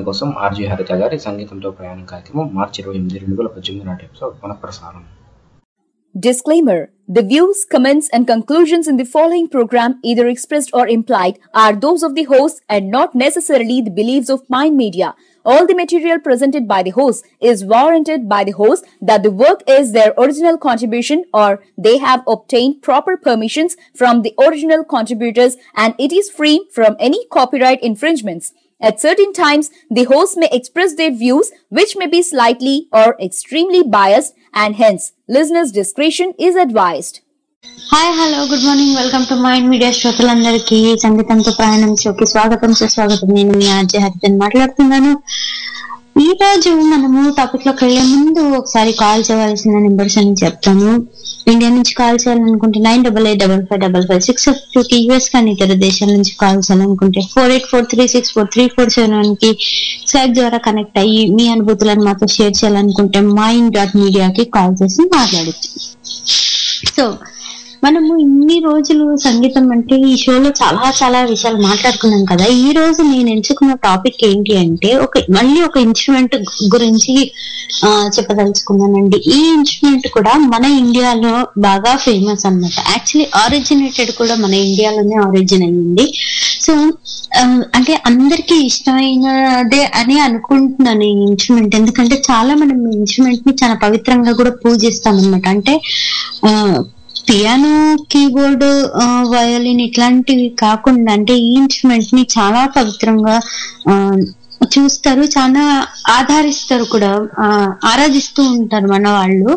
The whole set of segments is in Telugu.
కోసం ఆర్జీ హరిత గారి సంగీతంతో ప్రయాణం కార్యక్రమం మార్చి ఇరవై ఎనిమిది రెండు వేల పద్దెనిమిది నాటి ఎపిసోడ్ పునఃప్రసారం Disclaimer The views, comments, and conclusions in the following program, either expressed or implied, are those of the host and not necessarily the beliefs of Mind Media. All the material presented by the host is warranted by the host that the work is their original contribution or they have obtained proper permissions from the original contributors and it is free from any copyright infringements. At certain times, the host may express their views which may be slightly or extremely biased and hence listeners' discretion is advised. Hi hello good morning welcome to mind media శ్రోతలందరికీ సంగీతంతో ప్రయాణం షోకి స్వాగతం సుస్వాగతం నేను మీ ఆర్జే హరితన్ మాట్లాడుతున్నాను ఈ రోజు మనము టాపిక్ లోకి వెళ్లే ముందు ఒకసారి కాల్ చేయవలసిన నెంబర్స్ అని చెప్తాను ఇండియా నుంచి కాల్ చేయాలనుకుంటే nine double eight double five double five six two కి యూఎస్ కానీ ఇతర దేశాల నుంచి కాల్ చేయాలనుకుంటే four eight four three six four three four seven one కి స్కైప్ ద్వారా కనెక్ట్ అయ్యి మీ అనుభూతులను మాతో షేర్ చేయాలనుకుంటే మైండ్ డాట్ మీడియాకి కాల్ చేసి మాట్లాడచ్చు సో మనము ఇన్ని రోజులు సంగీతం అంటే ఈ షోలో చాలా చాలా విషయాలు మాట్లాడుకున్నాం కదా ఈ రోజు నేను ఎంచుకున్న టాపిక్ ఏంటి అంటే ఒక మళ్ళీ ఒక ఇన్స్ట్రుమెంట్ గురించి ఆ, చెప్పదలుచుకున్నానండి ఈ ఇన్స్ట్రుమెంట్ కూడా మన ఇండియాలో బాగా ఫేమస్ అన్నమాట యాక్చువల్లీ ఆరిజినేటెడ్ కూడా మన ఇండియాలోనే ఆరిజిన్ అయ్యింది సో ఆ, అంటే అందరికీ ఇష్టమైనదే అని అనుకుంటున్నాను ఈ ఇన్స్ట్రుమెంట్ ఎందుకంటే చాలా మనం ఈ ఇన్స్ట్రుమెంట్ ని చాలా పవిత్రంగా కూడా పూజిస్తాం అనమాట అంటే ఆ పియానో కీబోర్డ్ వయోలిన్ ఇట్లాంటివి కాకుండా అంటే ఈ ఇన్స్ట్రుమెంట్ ని చాలా పవిత్రంగా ఆ, చూస్తారు చాలా ఆధారిస్తారు కూడా ఆ, ఆరాధిస్తూ ఉంటారు మన వాళ్ళు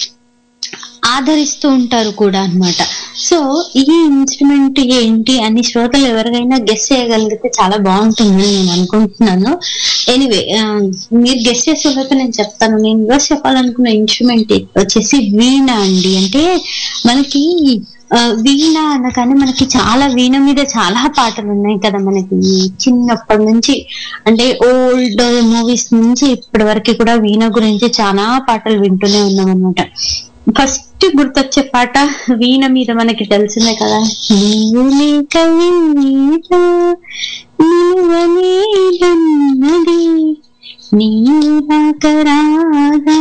ఆదరిస్తూ ఉంటారు కూడా అన్నమాట సో ఈ ఇన్స్ట్రుమెంట్ ఏంటి అని శ్రోతలు ఎవరికైనా గెస్ చేయగలిగితే చాలా బాగుంటుందని నేను అనుకుంటున్నాను ఎనీవే మీరు గెస్ చేసేలోపు నేను చెప్తాను నేను ఈరోజు చెప్పాలనుకున్న ఇన్స్ట్రుమెంట్ వచ్చేసి వీణ అండి అంటే మనకి ఆ, వీణ అనగానే మనకి చాలా వీణ మీద చాలా పాటలు ఉన్నాయి కదా మనకి చిన్నప్పటి నుంచి అంటే ఓల్డ్ మూవీస్ నుంచి ఇప్పటి వరకు కూడా వీణ గురించి చాలా పాటలు వింటూనే ఉన్నాం అనమాట ఫస్ట్ గుర్తొచ్చే పాట వీణ మీద మనకి తెలిసిందే కదా నీవు లేక వీణ నిలువనేలన్నది నీవు రాక రాగా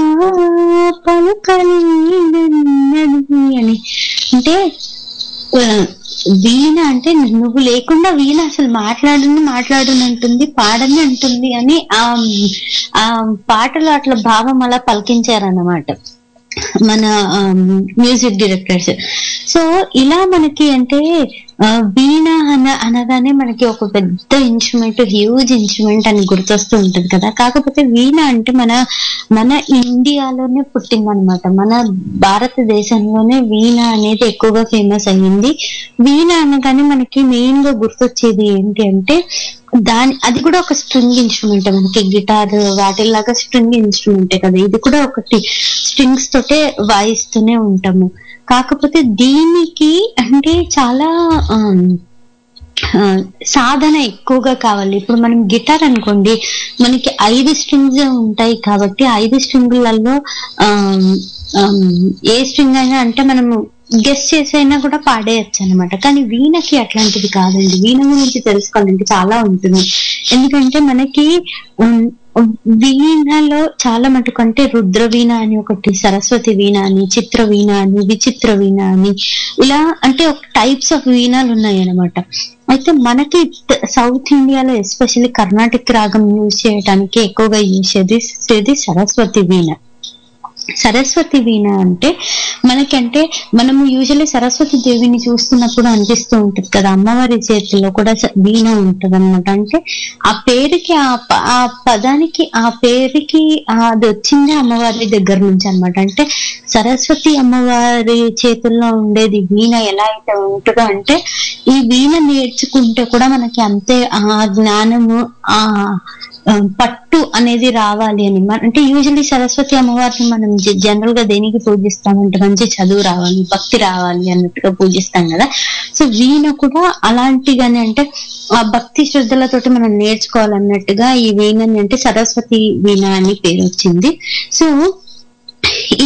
పలుకలేనన్నది అని అంటే ఆ, వీణ అంటే నువ్వు లేకుండా వీణ అసలు మాట్లాడును మాట్లాడును అంటుంది పాడని అంటుంది అని ఆ ఆ పాటలో అట్లా భావం అలా పలికించారన్నమాట మన మ్యూజిక్ డైరెక్టర్స్ సో ఇలా మనకి అంటే ఆ, వీణ అన అనగానే మనకి ఒక పెద్ద ఇన్స్ట్రుమెంట్ హ్యూజ్ ఇన్స్ట్రుమెంట్ అని గుర్తొస్తూ ఉంటది కదా కాకపోతే వీణ అంటే మన మన ఇండియాలోనే పుట్టిందనమాట మన భారతదేశంలోనే వీణ అనేది ఎక్కువగా ఫేమస్ అయ్యింది వీణ అనగానే మనకి మెయిన్ గా గుర్తొచ్చేది ఏంటి అంటే దాని అది కూడా ఒక స్ట్రింగ్ ఇన్స్ట్రుమెంట్ మనకి గిటార్ వాటిల్లాగా స్ట్రింగ్ ఇన్స్ట్రుమెంటే కదా ఇది కూడా ఒకటి స్ట్రింగ్స్ తోటే వాయిస్తూనే ఉంటాము కాకపోతే దీనికి అంటే చాలా ఆమ్, ఆ, సాధన ఎక్కువగా కావాలి ఇప్పుడు మనం గిటార్ అనుకోండి మనకి ఐదు స్ట్రింగ్స్ ఉంటాయి కాబట్టి ఐదు స్ట్రింగులలో ఏ స్ట్రింగ్ అయినా అంటే మనము గెస్ చేసైనా కూడా పాడేయచ్చు అనమాట కానీ వీణకి అట్లాంటిది కాదండి వీణ గురించి తెలుసుకోవాలంటే చాలా ఉంటుంది ఎందుకంటే మనకి ఉమ్, వీణలో చాలా మటుకు అంటే రుద్ర వీణ అని ఒకటి సరస్వతి వీణ అని చిత్ర వీణ అని విచిత్ర వీణ అని ఇలా అంటే ఒక టైప్స్ ఆఫ్ వీణాలు ఉన్నాయి అనమాట అయితే మనకి త- సౌత్ ఇండియాలో ఎస్పెషల్లీ కర్ణాటక రాగం యూజ్ చేయడానికి ఎక్కువగా యూజ్ చేసేది సరస్వతి వీణ సరస్వతి వీణ అంటే మనకంటే మనము యూజువల్లీ సరస్వతి దేవిని చూస్తున్నప్పుడు అనిపిస్తూ ఉంటుంది కదా అమ్మవారి చేతిలో కూడా స- వీణ ఉంటది అనమాట అంటే ఆ పేరుకి ఆ ప- ఆ పదానికి ఆ పేరుకి ఆ అది వచ్చిందే అమ్మవారి దగ్గర నుంచి అన్నమాట అంటే సరస్వతి అమ్మవారి చేతుల్లో ఉండేది వీణ ఎలా అయితే ఉంటుందో అంటే ఈ వీణ నేర్చుకుంటే కూడా మనకి అంతే ఆ జ్ఞానము ఆ ఆ, పట్టు అనేది రావాలి అని మన- అంటే యూజువల్లీ సరస్వతి అమ్మవారిని మనం జనరల్ గా దేనికి పూజిస్తామంటే మంచి చదువు రావాలి భక్తి రావాలి అన్నట్టుగా పూజిస్తాం కదా సో వీణ కూడా అలాంటిగానే అంటే ఆ భక్తి శ్రద్ధలతోటి మనం నేర్చుకోవాలన్నట్టుగా ఈ వీణని అంటే సరస్వతి వీణ అని పేరు వచ్చింది సో ఈ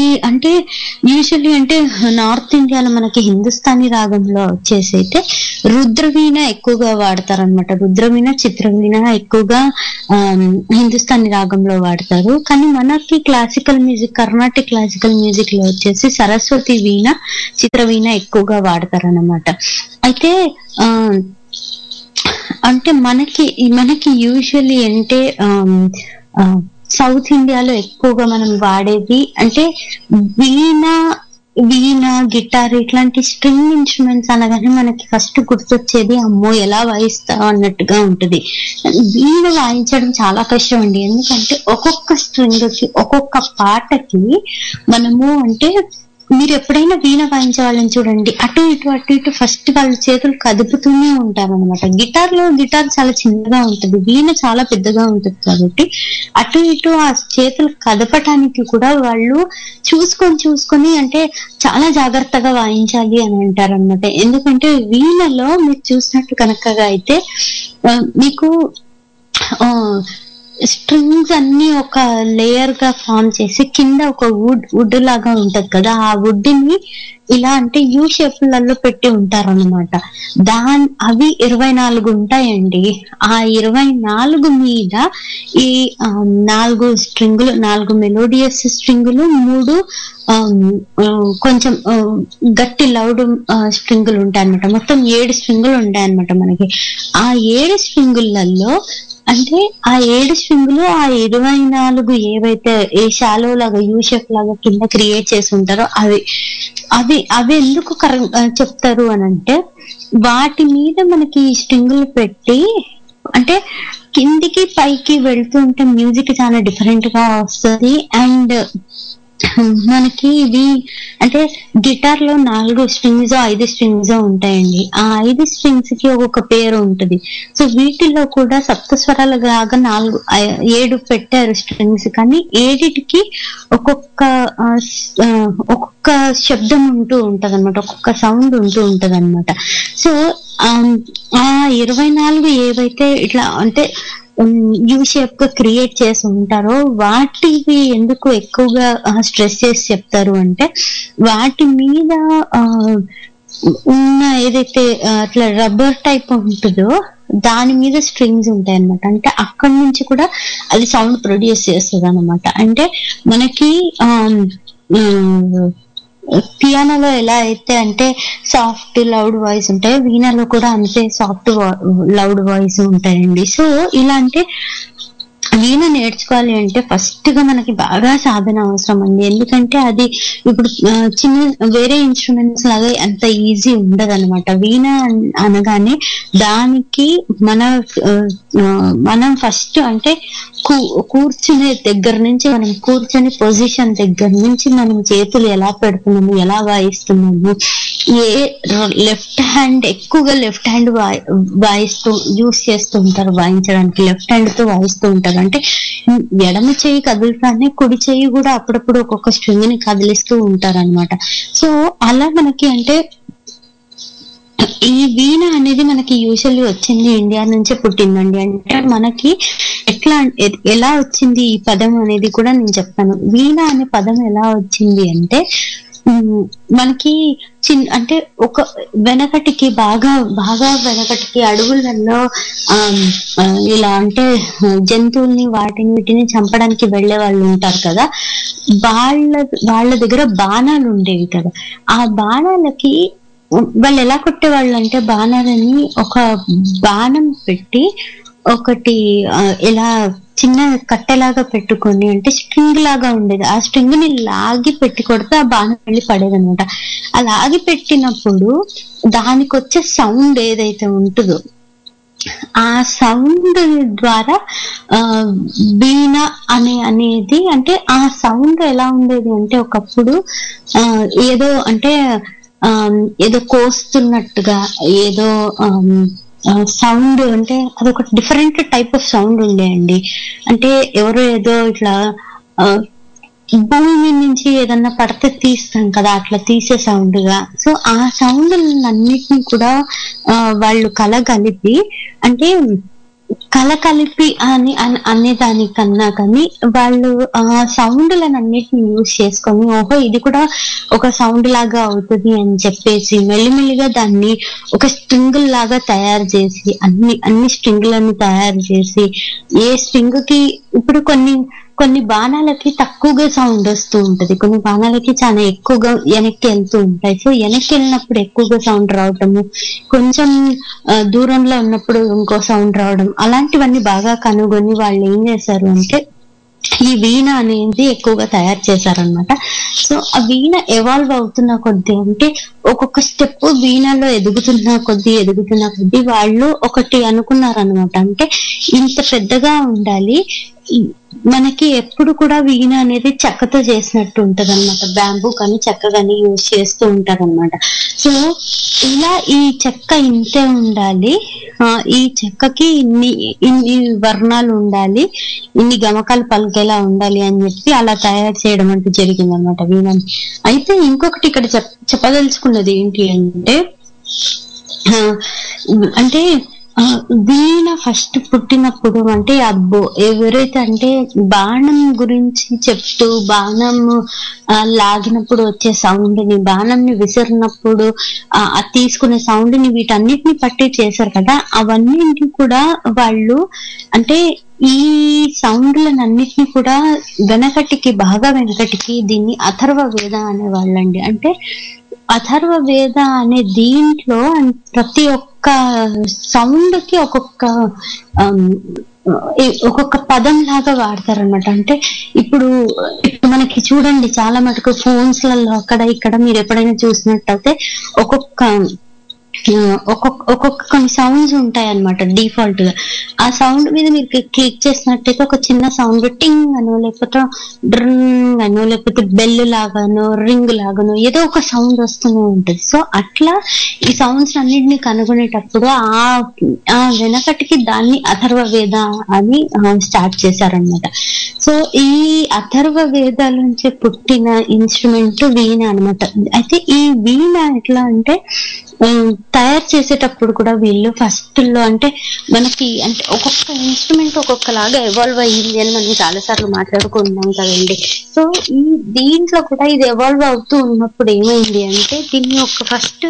ఈ అంటే యూజువల్లీ అంటే నార్త్ ఇండియాలో మనకి హిందుస్థానీ రాగంలో వచ్చేసి అయితే రుద్రవీణ ఎక్కువగా వాడతారనమాట రుద్రవీణ చిత్రవీణ ఎక్కువగా ఆమ్, హిందుస్థానీ రాగంలో వాడతారు కానీ మనకి classical music Carnatic classical music లో వచ్చేసి సరస్వతి వీణ చిత్రవీణ ఎక్కువగా వాడతారన్నమాట అయితే ఆ అంటే మనకి మనకి యూజువల్లీ అంటే ఆమ్, ఆ, సౌత్ ఇండియాలో ఎక్కువగా మనం వాడేది అంటే వీణ వీణ గిటార్ ఇట్లాంటి స్ట్రింగ్ ఇన్స్ట్రుమెంట్స్ అనగానే మనకి ఫస్ట్ గుర్తొచ్చేది అమ్మో ఎలా వాయిస్తావు అన్నట్టుగా ఉంటది వీణ వాయించడం చాలా కష్టం అండి ఎందుకంటే ఒక్కొక్క స్ట్రింగ్ కి ఒక్కొక్క పాటకి మనము అంటే మీరు ఎప్పుడైనా వీణ వాయించే వాళ్ళని చూడండి అటు ఇటు అటు ఇటు ఫస్ట్ వాళ్ళు చేతులు కదుపుతూనే ఉంటారు అనమాట గిటార్ లో గిటార్ చాలా చిన్నగా ఉంటుంది వీణ చాలా పెద్దగా ఉంటుంది కాబట్టి అటు ఇటు ఆ చేతులు కదపటానికి కూడా వాళ్ళు చూసుకొని చూసుకొని అంటే చాలా జాగ్రత్తగా వాయించాలి అని అంటారు అనమాట ఎందుకంటే వీణలో మీరు చూసినట్టు కనుకగా అయితే ఆ, మీకు స్ట్రింగ్స్ అన్ని ఒక లేయర్ గా ఫామ్ చేసి కింద ఒక వుడ్ వుడ్ లాగా ఉంటది కదా ఆ వుడ్ ని ఇలా అంటే యూ షేప్లలో పెట్టి ఉంటారన్నమాట దాని అవి ఇరవై నాలుగు ఉంటాయండి ఆ ఇరవై నాలుగు మీద ఈ ఆ, నాలుగు స్ట్రింగులు నాలుగు మెలోడియస్ స్ట్రింగులు మూడు ఆమ్, ఆ, కొంచెం ఆ, గట్టి లౌడ్ స్ట్రింగులు ఉంటాయి అనమాట మొత్తం ఏడు స్ట్రింగులు ఉంటాయి అనమాట మనకి ఆ ఏడు స్ట్రింగులలో అంటే ఆ ఏడు స్ట్రింగులు ఆ ఇరవై నాలుగు ఏవైతే ఏ షాలో లాగా యూ షేప్ లాగా కింద క్రియేట్ చేసి ఉంటారో అవి అవి అవి ఎందుకు కర చెప్తారు అని అంటే వాటి మీద మనకి ఈ స్ట్రింగులు పెట్టి అంటే కిందికి పైకి వెళ్తూ ఉంటే మ్యూజిక్ చాలా డిఫరెంట్ గా వస్తుంది అండ్ మనకి ఇవి అంటే గిటార్ లో నాలుగు స్ట్రింగ్స్ ఐదు స్ట్రింగ్స్ ఉంటాయండి ఆ ఐదు స్ట్రింగ్స్ కి ఒక్కొక్క పేరు ఉంటుంది సో వీటిలో కూడా సప్త స్వరాల లాగా నాలుగు ఐ- ఏడు పెట్టారు స్ట్రింగ్స్ కానీ ఏడిటికి ఒక్కొక్క ఆ, స్- ఆ, ఒక్కొక్క శబ్దం ఉంటూ ఉంటది అనమాట ఒక్కొక్క సౌండ్ ఉంటూ ఉంటది అనమాట సో ఆమ్, ఆ ఇరవై నాలుగు ఏవైతే ఇట్లా అంటే యూ షేప్ గా క్రియేట్ చేసి ఉంటారో వాటివి ఎందుకు ఎక్కువగా స్ట్రెస్ చేసి చెప్తారు అంటే వాటి మీద ఆ, ఉన్న ఏదైతే ఆ, అట్లా రబ్బర్ టైప్ ఉంటుందో దాని మీద స్ట్రింగ్స్ ఉంటాయి అనమాట అంటే అక్కడి నుంచి కూడా అది సౌండ్ ప్రొడ్యూస్ చేస్తుంది అనమాట అంటే మనకి పియానోలో ఎలా అయితే అంటే సాఫ్ట్ లౌడ్ వాయిస్ ఉంటాయో వీణాలో కూడా అంతే సాఫ్ట్ లౌడ్ వాయిస్ ఉంటాయండి సో ఇలా అంటే వీణ నేర్చుకోవాలి అంటే ఫస్ట్ గా మనకి బాగా సాధన అవసరం అండి ఎందుకంటే అది ఇప్పుడు ఆ, చిన్న వేరే ఇన్స్ట్రుమెంట్స్ లాగా అంత ఈజీ ఉండదు అనమాట వీణ అన్- అనగానే దానికి మన ఆ, ఆ, మనం ఫస్ట్ అంటే కూ- కూర్చునే దగ్గర నుంచి మనం కూర్చునే పొజిషన్ దగ్గర నుంచి మనం చేతులు ఎలా పెడుతున్నాము ఎలా వాయిస్తున్నాము ఏ లెఫ్ట్ హ్యాండ్ ఎక్కువగా లెఫ్ట్ హ్యాండ్ వాయిస్తూ యూస్ చేస్తూ ఉంటారు వాయించడానికి లెఫ్ట్ హ్యాండ్ తో వాయిస్తూ ఉంటారు అంటే ఎడమ చేయి కదులుతానే కుడి చేయి కూడా అప్పుడప్పుడు ఒక్కొక్క స్ట్రింగ్ ని కదిలిస్తూ ఉంటారు అనమాట సో అలా మనకి అంటే ఈ వీణ అనేది మనకి యూజువల్లీ వచ్చింది ఇండియా నుంచే పుట్టిందండి అంటే మనకి ఎట్లా ఎ- ఎలా వచ్చింది ఈ పదం అనేది కూడా నేను చెప్తాను వీణ అనే పదం ఎలా వచ్చింది అంటే ఉమ్, మనకి చిన్న అంటే ఒక వెనకటికి బాగా బాగా వెనకటికి అడవులలో ఆమ్, ఆ, ఇలా అంటే జంతువుల్ని వాటిని వీటిని చంపడానికి వెళ్ళే వాళ్ళు ఉంటారు కదా వాళ్ళ వాళ్ళ దగ్గర బాణాలు ఉండేవి కదా ఆ బాణాలకి వాళ్ళు ఎలా కొట్టేవాళ్ళు అంటే బాణాలని ఒక బాణం పెట్టి ఒకటి ఆ, ఇలా చిన్న కట్టెలాగా పెట్టుకొని అంటే స్ట్రింగ్ లాగా ఉండేది ఆ స్ట్రింగ్ ని లాగి పెట్టి కొడితే ఆ బాణం వెళ్ళి పడేది అనమాట ఆ లాగి పెట్టినప్పుడు దానికి వచ్చే సౌండ్ ఏదైతే ఉంటుందో ఆ సౌండ్ ద్వారా ఆ, వీణ అనే అనేది అంటే ఆ సౌండ్ ఎలా ఉండేది అంటే ఒకప్పుడు ఆ, ఏదో అంటే ఆ, ఏదో కోస్తున్నట్టుగా ఏదో సౌండ్ అంటే అదొక డిఫరెంట్ టైప్ ఆఫ్ సౌండ్ ఉండేయండి అంటే ఎవరో ఏదో ఇట్లా ఆ, భూమి మీద నుంచి ఏదన్నా పడితే తీస్తాం కదా అట్లా తీసే సౌండ్ గా సో ఆ సౌండ్ అన్నిటిని కూడా ఆ, వాళ్ళు కలగలిపి అంటే కలకలిపి అని అన్- అనేదానికన్నా కానీ వాళ్ళు ఆ సౌండ్లను అన్నిటిని యూజ్ చేసుకొని ఓహో ఇది కూడా ఒక సౌండ్ లాగా అవుతుంది అని చెప్పేసి మెల్లిమెల్లిగా దాన్ని ఒక స్ట్రింగ్ లాగా తయారు చేసి అన్ని అన్ని స్ట్రింగ్లను తయారు చేసి ఏ స్ట్రింగ్ కి ఇప్పుడు కొన్ని కొన్ని బాణాలకి తక్కువగా సౌండ్ వస్తూ ఉంటది కొన్ని బాణాలకి చాలా ఎక్కువగా వెనక్కి వెళ్తూ ఉంటాయి సో వెనక్కి వెళ్ళినప్పుడు ఎక్కువగా సౌండ్ రావటము కొంచెం ఆ, దూరంలో ఉన్నప్పుడు ఇంకో సౌండ్ రావడం అలాంటివన్నీ బాగా కనుగొని వాళ్ళు ఏం చేశారు అంటే ఈ వీణ అనేది ఎక్కువగా తయారు చేశారనమాట సో ఆ వీణ ఎవాల్వ్ అవుతున్న కొద్దీ అంటే ఒక్కొక్క స్టెప్ వీణలో ఎదుగుతున్న కొద్దీ ఎదుగుతున్న కొద్దీ వాళ్ళు ఒకటి అనుకున్నారనమాట అంటే ఇంత పెద్దగా ఉండాలి ఈ- మనకి ఎప్పుడు కూడా వీణ అనేది చెక్కతో చేసినట్టు ఉంటది అనమాట బ్యాంబూ కానీ చెక్క కానీ యూజ్ చేస్తూ ఉంటారు అనమాట సో ఇలా ఈ చెక్క ఇంతే ఉండాలి ఆ, ఈ చెక్కకి ఇన్ని ఇన్ని వర్ణాలు ఉండాలి ఇన్ని గమకాలు పలికేలా ఉండాలి అని చెప్పి అలా తయారు చేయడం అంటూ జరిగింది అనమాట వీణని అయితే ఇంకొకటి ఇక్కడ చెప్ చెప్పదలుచుకున్నది ఏంటి అంటే ఆ, అంటే ఆ, వీణ ఫస్ట్ పుట్టినప్పుడు అంటే అబ్బో ఎవరైతే అంటే బాణం గురించి చెప్తూ బాణం ఆ, లాగినప్పుడు వచ్చే సౌండ్ ని బాణం ని విసిరినప్పుడు ఆ ఆ తీసుకునే సౌండ్ ని వీటన్నిటిని పట్టి చేశారు కదా అవన్నింటిని కూడా వాళ్ళు అంటే ఈ సౌండ్లనన్నిటిని కూడా వెనకటికి బాగా వెనకటికి దీన్ని అథర్వ వేద అనేవాళ్ళండి అంటే అథర్వ వేద అనే దీంట్లో అన్- ప్రతి ఒక్క సౌండ్ కి ఒక్కొక్క ఆమ్, ఈ- ఒక్కొక్క పదం లాగా వాడతారనమాట అంటే ఇప్పుడు ఇప్పుడు మనకి చూడండి చాలా మటుకు ఫోన్స్ లలో అక్కడ ఇక్కడ మీరు ఎప్పుడైనా చూసినట్టయితే ఒక్కొక్క ఆ, ఒక్కొక్క ఒక్కొక్క కొన్ని సౌండ్స్ ఉంటాయి అనమాట డిఫాల్ట్ గా ఆ సౌండ్ మీద మీరు క్లిక్ చేసినట్టయితే ఒక చిన్న సౌండ్ టింగ్ అనో లేకపోతే డ్రింగ్ అనో లేకపోతే బెల్ లాగానో రింగ్ లాగానో ఏదో ఒక సౌండ్ వస్తూనే ఉంటది సో అట్లా ఈ సౌండ్స్ అన్నిటిని కనుగొనేటప్పుడు ఆ ఆ వెనకటికి దాన్ని అథర్వ వేద అని స్టార్ట్ చేశారనమాట సో ఈ అథర్వ వేదాల నుంచి పుట్టిన ఇన్స్ట్రుమెంట్ వీణ అన్నమాట అయితే ఈ వీణ ఎట్లా అంటే ఉమ్, తయారు చేసేటప్పుడు కూడా వీళ్ళు ఫస్ట్ లో అంటే మనకి అంటే ఒక్కొక్క ఇన్స్ట్రుమెంట్ ఒక్కొక్కలాగా ఎవాల్వ్ అయ్యింది అని మనం చాలా సార్లు మాట్లాడుకుంటున్నాం కదండి సో ఈ దీంట్లో కూడా ఇది ఎవాల్వ్ అవుతూ ఉన్నప్పుడు ఏమైంది అంటే దీన్ని ఒక ఫస్ట్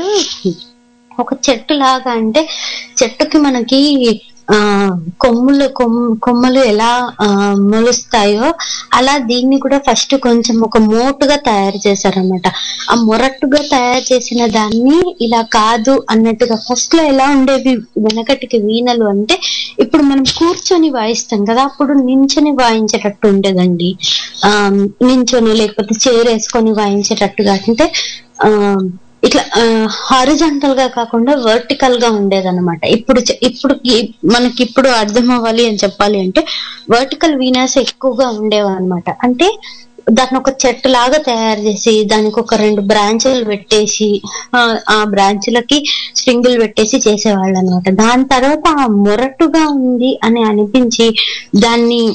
ఒక చెట్టు లాగా అంటే చెట్టుకి మనకి ఆ కొమ్ములు కొమ్- కొమ్మలు ఎలా ఆ, మొలుస్తాయో అలా దీన్ని కూడా ఫస్ట్ కొంచెం ఒక మోటుగా తయారు చేశారన్నమాట ఆ మొరట్టుగా తయారు చేసిన దాన్ని ఇలా కాదు అన్నట్టుగా ఫస్ట్ లో ఎలా ఉండేవి వెనకటికి వీణలు అంటే ఇప్పుడు మనం కూర్చొని వాయిస్తాం కదా అప్పుడు నించొని వాయించేటట్టు ఉండేదండి ఆ నించొని లేకపోతే చైర్ వేసుకొని వాయించేటట్టుగా అంటే ఆ ఇట్లా హారిజాంటల్ గా కాకుండా వర్టికల్ గా ఉండేదన్నమాట ఇప్పుడు చె- ఇప్పుడు ఈ- మనకి ఇప్పుడు అర్థం అవ్వాలి అని చెప్పాలి అంటే వర్టికల్ వీనాస్ ఎక్కువగా ఉండేవి అనమాట అంటే దాన్ని ఒక చెట్టు లాగా తయారు చేసి దానికి ఒక రెండు బ్రాంచులు పెట్టేసి ఆ, ఆ బ్రాంచులకి స్ట్రింగులు పెట్టేసి చేసేవాళ్ళు అనమాట దాని తర్వాత ఆ మొరటుగా ఉంది అని అనిపించి దాన్ని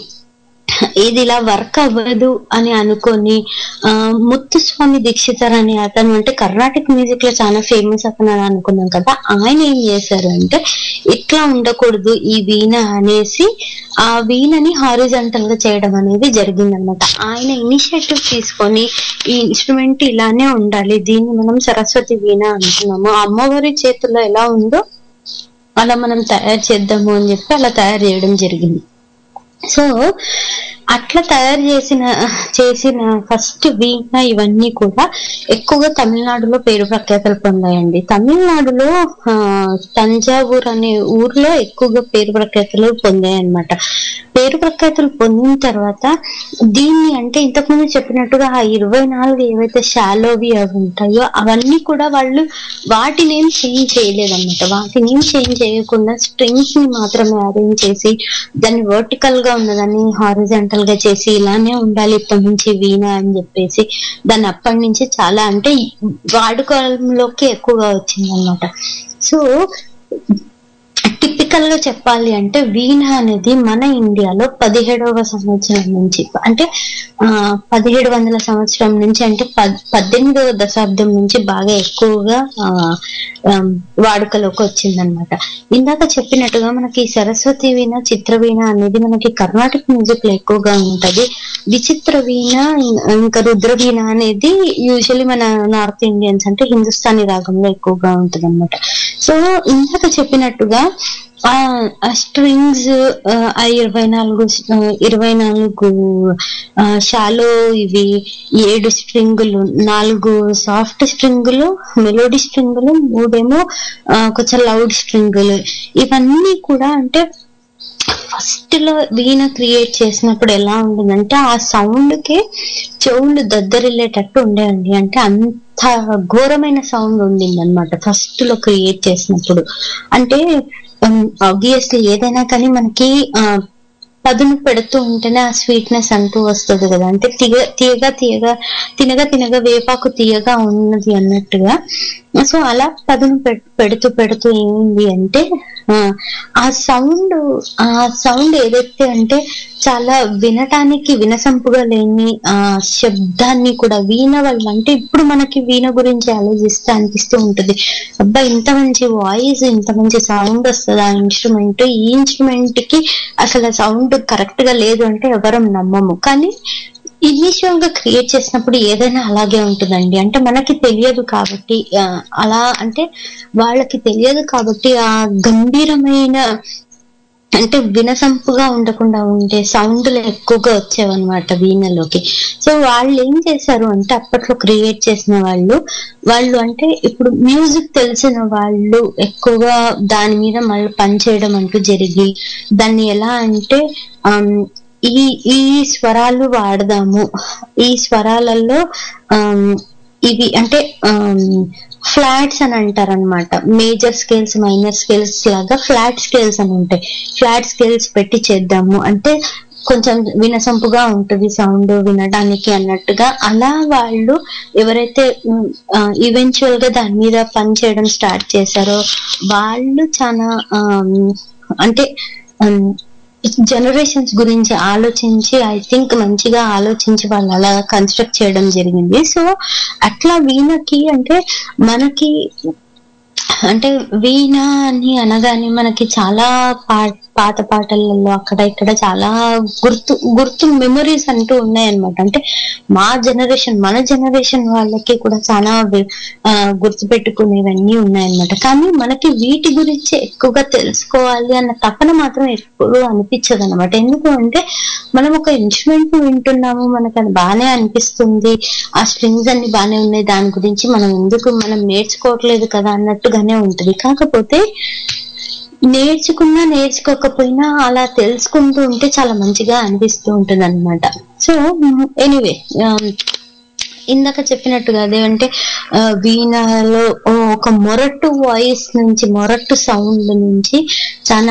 ఇది ఇలా వర్క్ అవ్వదు అని అనుకొని ఆ ముత్తుస్వామి దీక్షితర్ అనే అతను అంటే కర్ణాటక మ్యూజిక్ లో చాలా ఫేమస్ అతను అని అనుకున్నాం కదా ఆయన ఏం చేశారు అంటే ఇట్లా ఉండకూడదు ఈ వీణ అనేసి ఆ వీణని హారిజంటల్ గా చేయడం అనేది జరిగిందనమాట ఆయన ఇనిషియేటివ్ తీసుకొని ఈ ఇన్స్ట్రుమెంట్ ఇలానే ఉండాలి దీన్ని మనం సరస్వతి వీణ అంటున్నాము ఆ అమ్మవారి చేతిలో ఎలా ఉందో అలా మనం తయారు చేద్దాము అని చెప్పి అలా తయారు చేయడం జరిగింది సో అట్లా తయారు చేసిన చేసిన ఫస్ట్ వీణ ఇవన్నీ కూడా ఎక్కువగా తమిళనాడులో పేరు ప్రఖ్యాతలు పొందాయండి తమిళనాడులో ఆ, తంజావూర్ అనే ఊర్లో ఎక్కువగా పేరు ప్రఖ్యాతలు పొందాయి అన్నమాట పేరు ప్రఖ్యాతలు పొందిన తర్వాత దీన్ని అంటే ఇంతకుముందు చెప్పినట్టుగా ఆ ఇరవై నాలుగు ఏవైతే షాలోవి అవి ఉంటాయో అవన్నీ కూడా వాళ్ళు వాటిని ఏం చేంజ్ చేయలేదన్నమాట వాటిని ఏం చేంజ్ చేయకుండా స్ట్రింగ్స్ ని మాత్రమే అరేంజ్ చేసి దాన్ని వర్టికల్ గా ఉన్నదాన్ని హారిజంటల్ గా చేసి ఇలానే ఉండాలి ఇప్పటి నుంచి వీణ అని చెప్పేసి దాన్ని అప్పటి నుంచి చాలా అంటే వాడుకలోకి ఎక్కువగా వచ్చింది అనమాట సో టిపికల్ టెక్నికల్ గా చెప్పాలి అంటే వీణ అనేది మన ఇండియాలో పదిహేడవ సంవత్సరం నుంచి అంటే ఆ పదిహేడు వందల సంవత్సరం నుంచి అంటే పద్- పద్దెనిమిదవ దశాబ్దం నుంచి బాగా ఎక్కువగా ఆ, ఆ, వాడుకలోకి వచ్చిందనమాట ఇందాక చెప్పినట్టుగా మనకి సరస్వతి వీణ చిత్ర వీణ అనేది మనకి కర్ణాటక మ్యూజిక్ లో ఎక్కువగా ఉంటది విచిత్ర వీణ ఇం- ఇంకా రుద్ర వీణ అనేది యూజువల్లీ మన నార్త్ ఇండియన్స్ అంటే హిందుస్థానీ రాగంలో ఎక్కువగా ఉంటది అనమాట సో ఇందాక చెప్పినట్టుగా ఆ స్ట్రింగ్స్ ఆ ఇరవై నాలుగు ఆ, ఇరవై నాలుగు షాలో ఇవి ఏడు స్ట్రింగులు నాలుగు సాఫ్ట్ స్ట్రింగులు మెలోడీ స్ట్రింగులు మూడేమో ఆ, కొంచెం లౌడ్ స్ట్రింగులు ఇవన్నీ కూడా అంటే ఫస్ట్ లో వీణ క్రియేట్ చేసినప్పుడు ఎలా ఉంటుందంటే ఆ సౌండ్ కి చెవులు దద్దరిల్లేటట్టు ఉండేయండి అంటే అంత ఘోరమైన సౌండ్ ఉండింది అనమాట ఫస్ట్ లో క్రియేట్ చేసినప్పుడు అంటే ఆబ్వియస్లీ ఏదైనా కానీ మనకి ఆ పదును పెడుతూ ఉంటేనే ఆ స్వీట్నెస్ అంటూ వస్తుంది కదా అంటే తీగ తీయగా తీయగా తినగా తినగా వేపాకు తీయగా ఉన్నది అన్నట్టుగా సో అలా పదును పె- పెడుతూ పెడుతూ ఏమైంది అంటే ఆ, ఆ సౌండ్ ఆ సౌండ్ ఏదైతే అంటే చాలా వినటానికి వినసంపుగా లేని ఆ శబ్దాన్ని కూడా వీణ వల్ల అంటే ఇప్పుడు మనకి వీణ గురించి ఆలోచిస్తే అనిపిస్తూ ఉంటుంది అబ్బా ఇంత మంచి వాయిస్ ఇంత మంచి సౌండ్ వస్తుంది ఆ ఇన్స్ట్రుమెంట్ ఈ ఇన్స్ట్రుమెంట్ కి అసలు సౌండ్ కరెక్ట్ గా లేదు అంటే ఎవరం నమ్మము కానీ ఇనిషియల్ గా క్రియేట్ చేసినప్పుడు ఏదైనా అలాగే ఉంటుందండి అంటే మనకి తెలియదు కాబట్టి ఆ, అలా అంటే వాళ్ళకి తెలియదు కాబట్టి ఆ గంభీరమైన అంటే వినసంపుగా ఉండకుండా ఉండే సౌండ్లు ఎక్కువగా వచ్చేవన్నమాట వీణలోకి సో వాళ్ళు ఏం చేశారు అంటే అప్పట్లో క్రియేట్ చేసిన వాళ్ళు వాళ్ళు అంటే ఇప్పుడు మ్యూజిక్ తెలిసిన వాళ్ళు ఎక్కువగా దాని మీద మళ్ళీ పనిచేయడం అంటూ జరిగి దాన్ని ఎలా అంటే ఆమ్, ఈ ఈ స్వరాలు వాడదాము ఈ స్వరాలలో ఆమ్, ఇవి అంటే ఫ్లాట్స్ అని అంటారు అనమాట మేజర్ స్కేల్స్ మైనర్ స్కేల్స్ లాగా ఫ్లాట్ స్కేల్స్ అని ఉంటాయి ఫ్లాట్ స్కేల్స్ పెట్టి చేద్దాము అంటే కొంచెం వినసంపుగా ఉంటుంది సౌండ్ వినడానికి అన్నట్టుగా అలా వాళ్ళు ఎవరైతే ఈవెన్చువల్ గా దాని మీద పని చేయడం స్టార్ట్ చేశారో వాళ్ళు చాలా ఆమ్, అంటే జనరేషన్స్ గురించి ఆలోచించి ఐ థింక్ మంచిగా ఆలోచించి వాళ్ళు అలా కన్స్ట్రక్ట్ చేయడం జరిగింది సో అట్లా వీణకి అంటే మనకి అంటే వీణ అని అనగానే మనకి చాలా పా పాత పాటలలో అక్కడ ఇక్కడ చాలా గుర్తు గుర్తు మెమరీస్ అంటూ ఉన్నాయన్నమాట అంటే మా జనరేషన్ మన జనరేషన్ వాళ్ళకి కూడా చాలా వి- ఆ, గుర్తు పెట్టుకునేవన్నీ ఉన్నాయన్నమాట కానీ మనకి వీటి గురించి ఎక్కువగా తెలుసుకోవాలి అన్న తపన మాత్రం ఎప్పుడు అనిపించదు అనమాట ఎందుకు అంటే మనం ఒక ఇన్స్ట్రుమెంట్ వింటున్నాము మనకు అది బాగానే అనిపిస్తుంది ఆ స్ట్రింగ్స్ అన్ని బాగానే ఉన్నాయి దాని గురించి మనం ఎందుకు మనం నేర్చుకోవట్లేదు కదా అన్నట్టుగానే ఉంటది కాకపోతే నేర్చుకున్నా నేర్చుకోకపోయినా అలా తెలుసుకుంటూ ఉంటే చాలా మంచిగా అనిపిస్తూ ఉంటుంది అనమాట సో ఎనీవే ఇందాక చెప్పినట్టుగా అదేంటే ఆ, వీణలో ఓ ఒక మొరటు వాయిస్ నుంచి మొరటు సౌండ్ నుంచి చాలా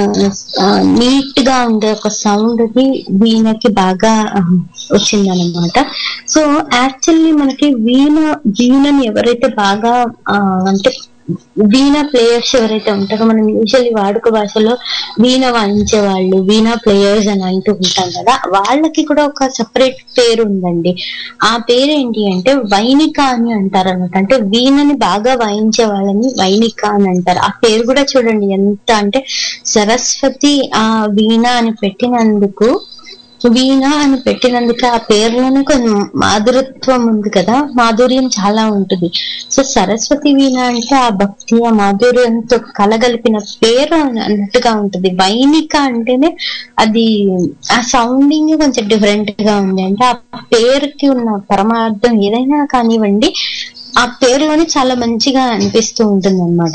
నీట్ గా ఉండే ఒక సౌండ్ ని వీణకి బాగా వచ్చిందనమాట సో యాక్చువల్లీ మనకి వీణ వీణని ఎవరైతే బాగా ఆ, అంటే వీణ ప్లేయర్స్ ఎవరైతే ఉంటారో మనం యూజువల్లీ వాడుక భాషలో వీణ వాయించే వాళ్ళు వీణ ప్లేయర్స్ అని అంటూ ఉంటాం కదా వాళ్ళకి కూడా ఒక సపరేట్ పేరు ఉందండి ఆ పేరు ఏంటి అంటే వైనిక అని అంటారు అనమాట అంటే వీణని బాగా వాయించే వాళ్ళని వైనిక అని అంటారు ఆ పేరు కూడా చూడండి ఎంత అంటే సరస్వతి ఆ వీణ అని పెట్టినందుకు వీణ అని పెట్టినందుకు ఆ పేరులోనే కొంచెం మాధురత్వం ఉంది కదా మాధుర్యం చాలా ఉంటుంది సో సరస్వతి వీణ అంటే ఆ భక్తి ఆ మాధుర్యంతో కలగలిపిన పేరు అని అన్నట్టుగా ఉంటుంది వైనిక అంటేనే అది ఆ సౌండింగ్ కొంచెం డిఫరెంట్ గా ఉంది అంటే ఆ పేరుకి ఉన్న పరమార్థం ఏదైనా కానివ్వండి ఆ పేరులోనే చాలా మంచిగా అనిపిస్తూ ఉంటుంది అనమాట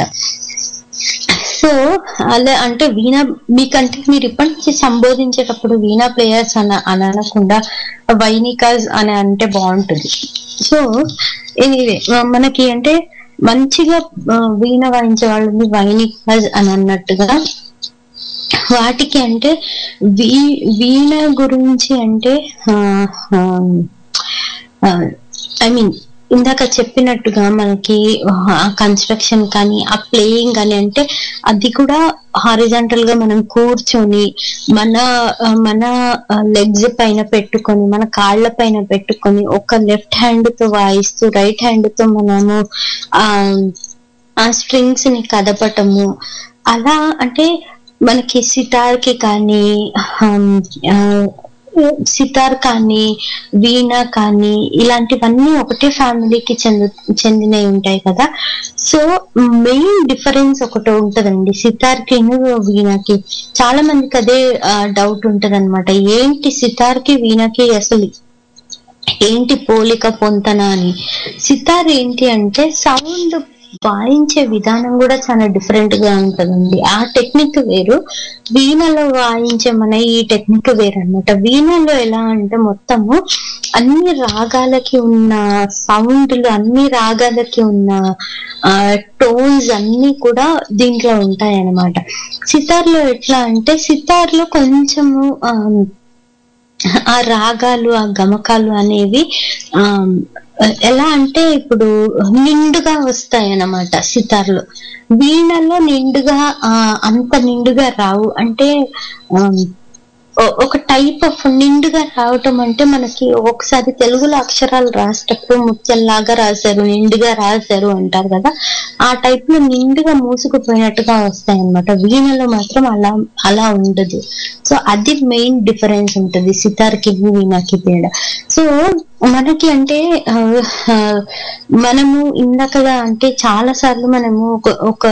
సో అలా అంటే వీణ మీకంటే మీరు ఇప్పటి నుంచి సంబోధించేటప్పుడు వీణా ప్లేయర్స్ అన అని అనకుండా వైనికాస్ అని అంటే బాగుంటుంది సో ఎనీవే మనకి అంటే మంచిగా ఆ, వీణ వాయించే వాళ్ళని వైనికాస్ అని అన్నట్టుగా వాటికి అంటే వీ వీణ గురించి అంటే ఐ మీన్ ఇందాక చెప్పినట్టుగా మనకి కన్స్ట్రక్షన్ కానీ ఆ ప్లేయింగ్ కానీ అంటే అది కూడా హారిజాంటల్ గా మనం కూర్చొని మన ఆ, మన లెగ్స్ పైన పెట్టుకొని మన కాళ్ళ పైన పెట్టుకొని ఒక లెఫ్ట్ హ్యాండ్ తో వాయిస్తూ రైట్ హ్యాండ్ తో మనము ఆ ఆ స్ట్రింగ్స్ ని కదపటము అలా అంటే మనకి సితార్ కి కానీ హమ్, ఆ, సితార్ కానీ వీణ కానీ ఇలాంటివన్నీ ఒకటే ఫ్యామిలీకి చెందు చెందినవి ఉంటాయి కదా సో మెయిన్ డిఫరెన్స్ ఒకటి ఉంటదండి సితార్ కి వీణకి చాలా మందికి అదే డౌట్ ఉంటది అనమాట ఏంటి సితార్ కి వీణకి అసలు ఏంటి పోలిక పొంతన అని సితార్ ఏంటి అంటే సౌండ్ వాయించే విధానం కూడా చాలా డిఫరెంట్ గా ఉంటదండి ఆ టెక్నిక్ వేరు వీణలో వాయించే మన ఈ టెక్నిక్ వేరు అనమాట వీణలో ఎలా అంటే మొత్తము అన్ని రాగాలకి ఉన్న సౌండ్లు అన్ని రాగాలకి ఉన్న టోన్స్ అన్ని కూడా దీంట్లో ఉంటాయి అన్నమాట సితార్లో ఎట్లా అంటే సితార్లో కొంచెము ఆ, ఆ రాగాలు ఆ గమకాలు అనేవి ఆ ఎలా అంటే ఇప్పుడు నిండుగా వస్తాయి అన్నమాట సితార్లు వీణలో నిండుగా ఆ అంత నిండుగా రావు అంటే ఆమ్, ఒ- ఒక టైప్ ఆఫ్ నిండుగా రావటం అంటే మనకి ఒకసారి తెలుగులో అక్షరాలు రాసేటప్పుడు ముత్యంలాగా రాశారు నిండుగా రాశారు అంటారు కదా ఆ టైప్ లో నిండుగా మూసుకుపోయినట్టుగా వస్తాయి అన్నమాట వీణలో మాత్రం అలా అలా ఉండదు సో అది మెయిన్ డిఫరెన్స్ ఉంటుంది సితార్కి వీణకి తేడా సో మనకి అంటే ఆ, ఆ, మనము ఇందాకగా అంటే చాలా సార్లు మనము ఒక ఒక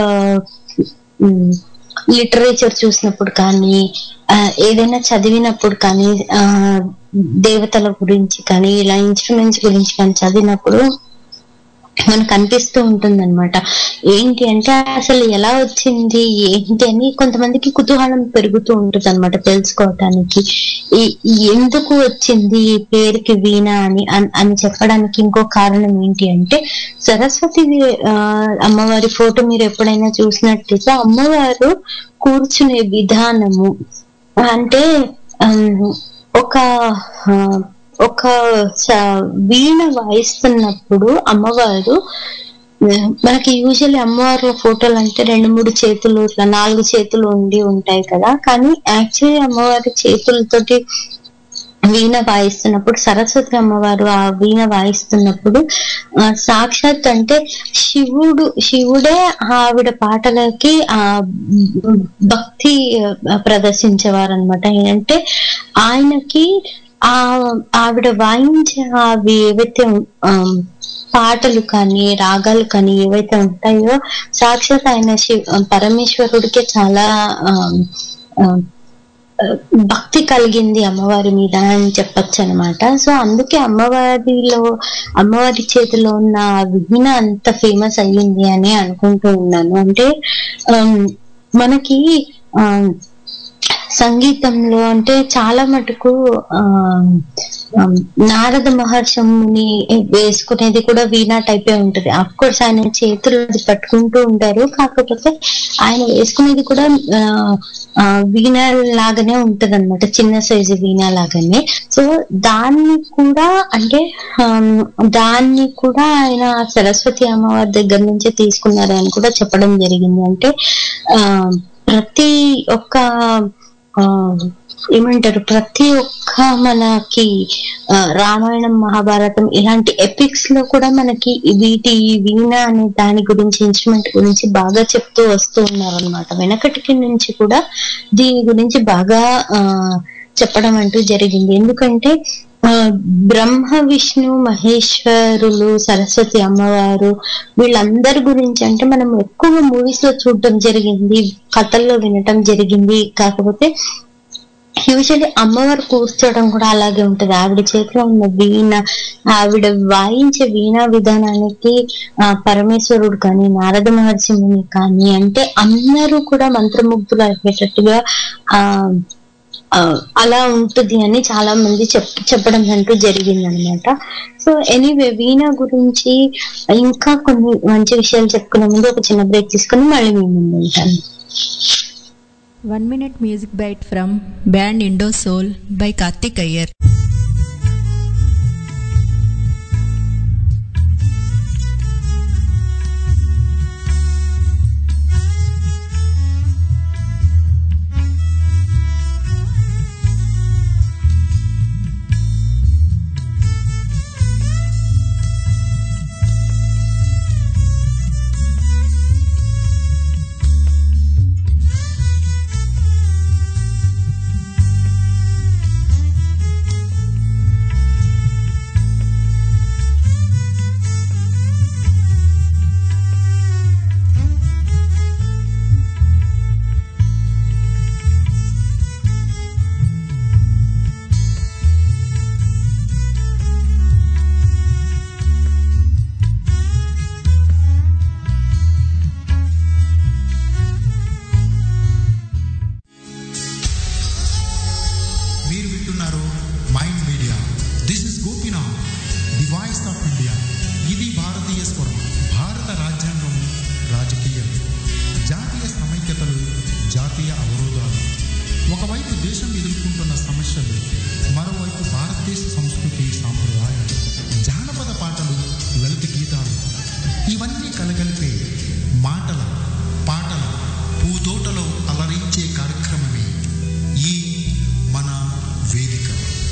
లిటరేచర్ చూసినప్పుడు కానీ ఆ, ఏదైనా చదివినప్పుడు కానీ ఆ దేవతల గురించి కానీ ఇలా ఇన్స్ట్రుమెంట్స్ గురించి కానీ చదివినప్పుడు మనకు అనిపిస్తూ ఉంటుంది అనమాట ఏంటి అంటే అసలు ఎలా వచ్చింది ఏంటి అని కొంతమందికి కుతూహలం పెరుగుతూ ఉంటుంది అనమాట తెలుసుకోవటానికి ఈ- ఈ ఎందుకు వచ్చింది ఈ పేరుకి వీణ అని అన్- అని చెప్పడానికి ఇంకో కారణం ఏంటి అంటే సరస్వతి ఆ, అమ్మవారి ఫోటో మీరు ఎప్పుడైనా చూసినట్లయితే అమ్మవారు కూర్చునే విధానము అంటే ఆమ్, ఒక ఆ, ఒక స- వీణ వాయిస్తున్నప్పుడు అమ్మవారు ఆ, మనకి యూజువల్లీ అమ్మవారి ఫోటోలు అంటే రెండు మూడు చేతులు ఇట్లా నాలుగు చేతులు ఉండి ఉంటాయి కదా కానీ యాక్చువల్లీ అమ్మవారి చేతులతోటి వీణ వాయిస్తున్నప్పుడు సరస్వతి అమ్మవారు ఆ వీణ వాయిస్తున్నప్పుడు ఆ, సాక్షాత్ అంటే శివుడు శివుడే ఆవిడ పాటలకి ఆ భక్తి ఆ, ప్రదర్శించేవారు అనమాట అంటే ఆయనకి ఆ ఆవిడ వాయించే అవి ఏవైతే ఆమ్, పాటలు కానీ రాగాలు కానీ ఏవైతే ఉంటాయో సాక్షాత్ ఆయన శివ పరమేశ్వరుడికి చాలా ఆమ్, ఆమ్, భక్తి కలిగింది అమ్మవారి మీద అని చెప్పొచ్చు అనమాట సో అందుకే అమ్మవారిలో అమ్మవారి చేతిలో ఉన్న ఆ వీణ అంత ఫేమస్ అయ్యింది అని అనుకుంటూ ఉన్నాను అంటే ఆమ్, మనకి ఆమ్, సంగీతంలో అంటే చాలా మటుకు ఆ ఆ, నారద మహర్షిని వేసుకునేది కూడా వీణా టైపే ఉంటది అఫ్ కోర్స్ ఆయన చేతులు అది పట్టుకుంటూ ఉంటారు కాకపోతే ఆయన వేసుకునేది కూడా ఆ, ఆ, వీణ లాగానే ఉంటది అనమాట చిన్న సైజు వీణ లాగానే సో దాన్ని కూడా అంటే ఆమ్, దాన్ని కూడా ఆయన సరస్వతి అమ్మవారి దగ్గర నుంచే తీసుకున్నారు అని కూడా చెప్పడం జరిగింది అంటే ఆ ప్రతి ఒక్క ఆ, ఏమంటారు ప్రతి ఒక్క మనకి ఆ, రామాయణం మహాభారతం ఇలాంటి ఎపిక్స్ లో కూడా మనకి వీటి ఈ వీణ అనే దాని గురించి ఇన్స్ట్రుమెంట్ గురించి బాగా చెప్తూ వస్తూ ఉన్నారు అనమాట వెనకటికి నుంచి కూడా దీని గురించి బాగా ఆ చెప్పడం అంటూ జరిగింది ఎందుకంటే ఆ, బ్రహ్మ విష్ణు మహేశ్వరులు సరస్వతి అమ్మవారు వీళ్ళందరి గురించి అంటే మనం ఎక్కువ మూవీస్ లో చూడటం జరిగింది కథల్లో వినటం జరిగింది కాకపోతే యూజువల్లీ అమ్మవారు కూర్చోవడం కూడా అలాగే ఉంటది ఆవిడ చేతిలో ఉన్న వీణ ఆవిడ వాయించే వీణా విధానానికి ఆ పరమేశ్వరుడు కానీ నారద మహర్షి ముని కానీ అంటే అందరూ కూడా మంత్రముగ్ధులు అయ్యేటట్టుగా ఆ ఆ, అలా ఉంటుంది అని చాలా మంది చెప్ చెప్పడం అంటూ జరిగింది అనమాట సో ఎనీవే వీణ గురించి ఇంకా కొన్ని మంచి విషయాలు చెప్పుకునే ముందు ఒక చిన్న బ్రేక్ తీసుకుని మళ్ళీ మీ ముందు ఉంటాను One minute music bite from band Indo Soul by Karthik Iyer. Voice of India ఇది భారతీయ స్వరం భారత రాజ్యాంగం రాజకీయం జాతీయ సమైక్యతలు జాతీయ అవరోధాలు ఒకవైపు దేశం ఎదుర్కొంటున్న సమస్యలు మరోవైపు భారతదేశ సంస్కృతి సాంప్రదాయాలు జానపద పాటలు లలిత గీతాలు ఇవన్నీ కలగలిపే మాటల పాటల పూతోటలో అలరించే కార్యక్రమమే ఈ మన వేదిక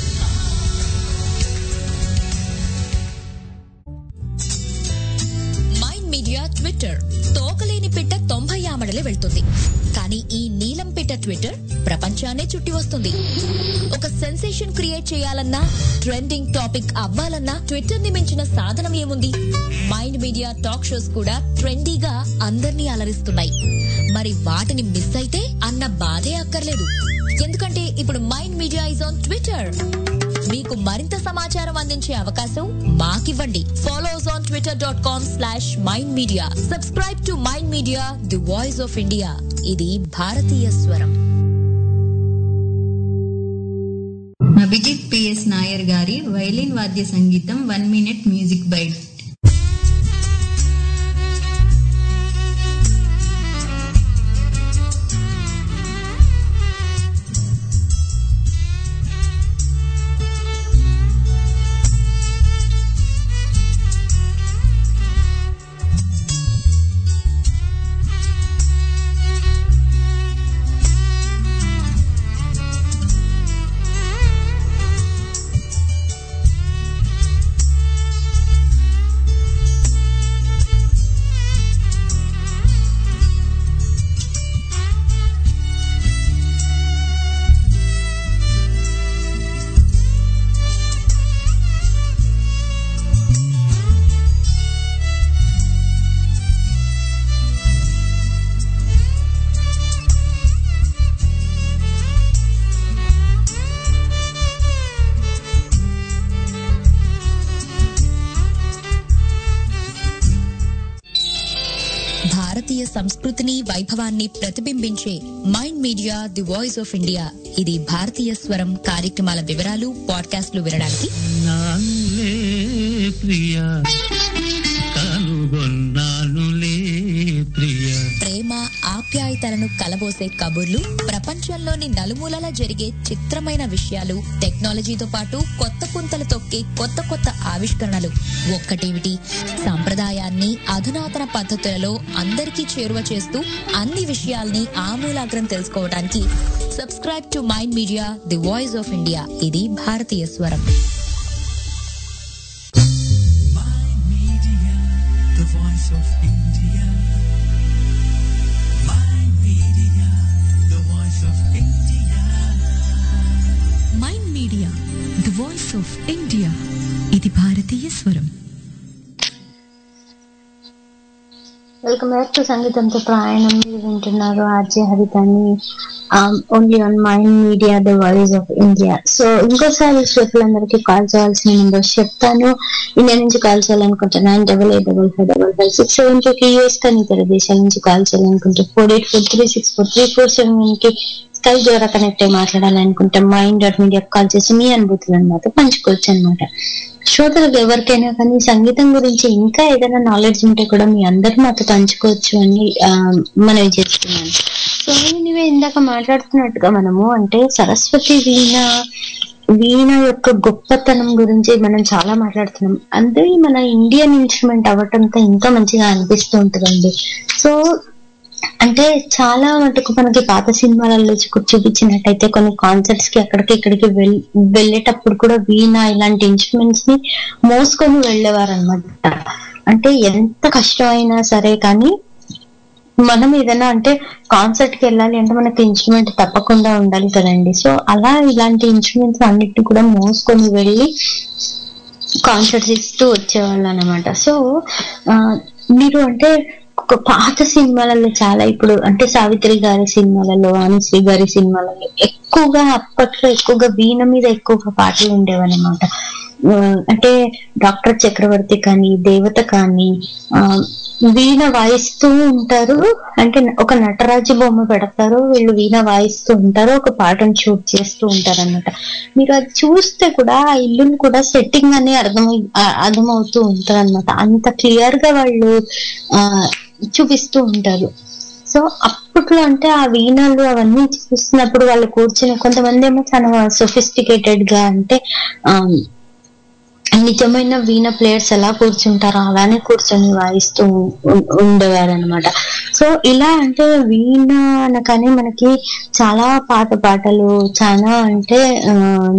మైండ్ మీడియా ట్విట్టర్ తోకలేని పిట్ట తొంభై ఆమడలే వెళ్తుంది కానీ ఈ నీలం పిట్ట ట్విట్టర్ ప్రపంచాన్నే చుట్టి వస్తుంది ఒక సెన్సేషన్ క్రియేట్ చేయాలన్నా ట్రెండింగ్ టాపిక్ అవ్వాలన్నా ట్విట్టర్ ని మించిన సాధనం ఏముంది మైండ్ మీడియా టాక్ షోస్ కూడా ట్రెండీగా అందర్నీ అలరిస్తున్నాయి మరి వాటిని మిస్ అయితే అన్న బాధే అక్కర్లేదు ఎందుకంటే ఇప్పుడు Mind Media is on Twitter మీకు మరింత సమాచారం అందించే అవకాశం మాకివ్వండి follow us on Twitter dot com slash Mind Media subscribe to mind Media the voice of India ఇది భారతీయ స్వరం అభిజిత్ పిఎస్ నాయర్ గారి వైలిన్ వాద్య సంగీతం వన్ మినిట్ మ్యూజిక్ బైట్ భారతీయ సంస్కృతిని వైభవాన్ని ప్రతిబింబించే Mind Media the voice of India ఇది భారతీయ స్వరం కార్యక్రమాల వివరాలు పాడ్కాస్ట్లు వినడానికి నానులే ప్రియ కనుగొన్నానులే ప్రియ ప్రేమ ఆప్యాయతలను కలబోసే కబుర్లు ప్రపంచంలోని నలుమూలలా జరిగే చిత్రమైన విషయాలు టెక్నాలజీతో పాటు కొత్త పుంతలు తొక్కే కొత్త కొత్త ఆవిష్కరణలు ఒక్కటేమిటి సంప్రదాయాన్ని అధునాతన పద్ధతులలో అందరికీ చేరువ చేస్తూ అన్ని విషయాల్ని ఆమూలాగ్రం తెలుసుకోవడానికి subscribe to mind Media the voice of India ఇది భారతీయ స్వరం the voice of India. My media, the voice of India. Mind Media the voice of India ఇది భారతీయ స్వరం వెల్కమ్ బ్యాక్ టు సంగీతంతో ప్రయాణం మీరు వింటున్నారు ఆర్జే హరితాన్ని only on Mind Media the voice of India so ఇంకోసారి శ్రోతలందరికీ కాల్ చేయాల్సిన నెంబర్స్ చెప్తాను ఇండియా నుంచి కాల్ చేయాలనుకుంటే nine double eight double five double five six seven two కి యూఎస్ కానీ ఇతర దేశాల నుంచి కాల్ చేయాలనుకుంటే four eight four three six four three four seven కి స్కై ద్వారా కనెక్ట్ అయ్యి మాట్లాడాలనుకుంటే మైండ్ డాట్ మీడియా కాల్ చేసి మీ అనుభూతులను మాతో పంచుకోవచ్చు అనమాట శ్రోతలకు ఎవరికైనా కానీ సంగీతం గురించి ఇంకా ఏదైనా నాలెడ్జ్ ఉంటే కూడా మీ అందరూ మాతో పంచుకోవచ్చు అని ఆ, మనవి చేస్తున్నాను సో ఎనివే ఇందాక మాట్లాడుతున్నట్టుగా మనము అంటే సరస్వతి వీణ వీణ యొక్క గొప్పతనం గురించి మనం చాలా మాట్లాడుతున్నాం అంటే మన ఇండియన్ ఇన్స్ట్రుమెంట్ అవ్వటంతో ఇంకా మంచిగా అనిపిస్తూ ఉంటుందండి సో అంటే చాలా మటుకు మనకి పాత సినిమాలలో చూ- చూపించినట్టయితే కొన్ని కాన్సర్ట్స్ కి అక్కడికి ఇక్కడికి వెళ్ వెళ్ళేటప్పుడు కూడా వీణ ఇలాంటి ఇన్స్ట్రుమెంట్స్ ని మోసుకొని వెళ్ళేవారు అనమాట అంటే ఎంత కష్టమైనా సరే కానీ మనం ఏదైనా అంటే కాన్సర్ట్ కి వెళ్ళాలి అంటే మనకి ఇన్స్ట్రుమెంట్ తప్పకుండా ఉండాలి కదండి సో అలా ఇలాంటి ఇన్స్ట్రుమెంట్స్ అన్నిటిని కూడా మోసుకొని వెళ్ళి కాన్సర్ట్స్ ఇస్తూ వచ్చేవాళ్ళు అనమాట సో ఆ, మీరు అంటే ఒక పాత సినిమాలలో చాలా ఇప్పుడు అంటే సావిత్రి గారి సినిమాలలో అనుశ్రీ గారి సినిమాలలో ఎక్కువగా అప్పట్లో ఎక్కువగా వీణ మీద ఎక్కువగా పాటలు ఉండేవన్నమాట ఆ, అంటే డాక్టర్ చక్రవర్తి కానీ దేవత కానీ ఆ, వీణ వాయిస్తూ ఉంటారు అంటే ఒక నటరాజు బొమ్మ పెడతారు వీళ్ళు వీణ వాయిస్తూ ఉంటారు ఒక పాటను షూట్ చేస్తూ ఉంటారు అనమాట మీరు అది చూస్తే కూడా ఆ ఇల్లుని కూడా సెట్టింగ్ అని అర్థం అర్థమవుతూ ఉంటారు అనమాట అంత క్లియర్ గా వాళ్ళు ఆ చూపిస్తూ ఉంటారు సో అప్పట్లో అంటే ఆ వీణలు అవన్నీ చూస్తున్నప్పుడు వాళ్ళు కూర్చుని కొంతమంది ఏమో చాలా సొఫిస్టికేటెడ్ గా అంటే ఆ నిజమైన వీణ ప్లేయర్స్ ఎలా కూర్చుంటారో అలానే కూర్చొని వాయిస్తూ ఉండేవారు అనమాట సో ఇలా అంటే వీణ అనగానే మనకి చాలా పాత పాటలు చాలా అంటే ఆ,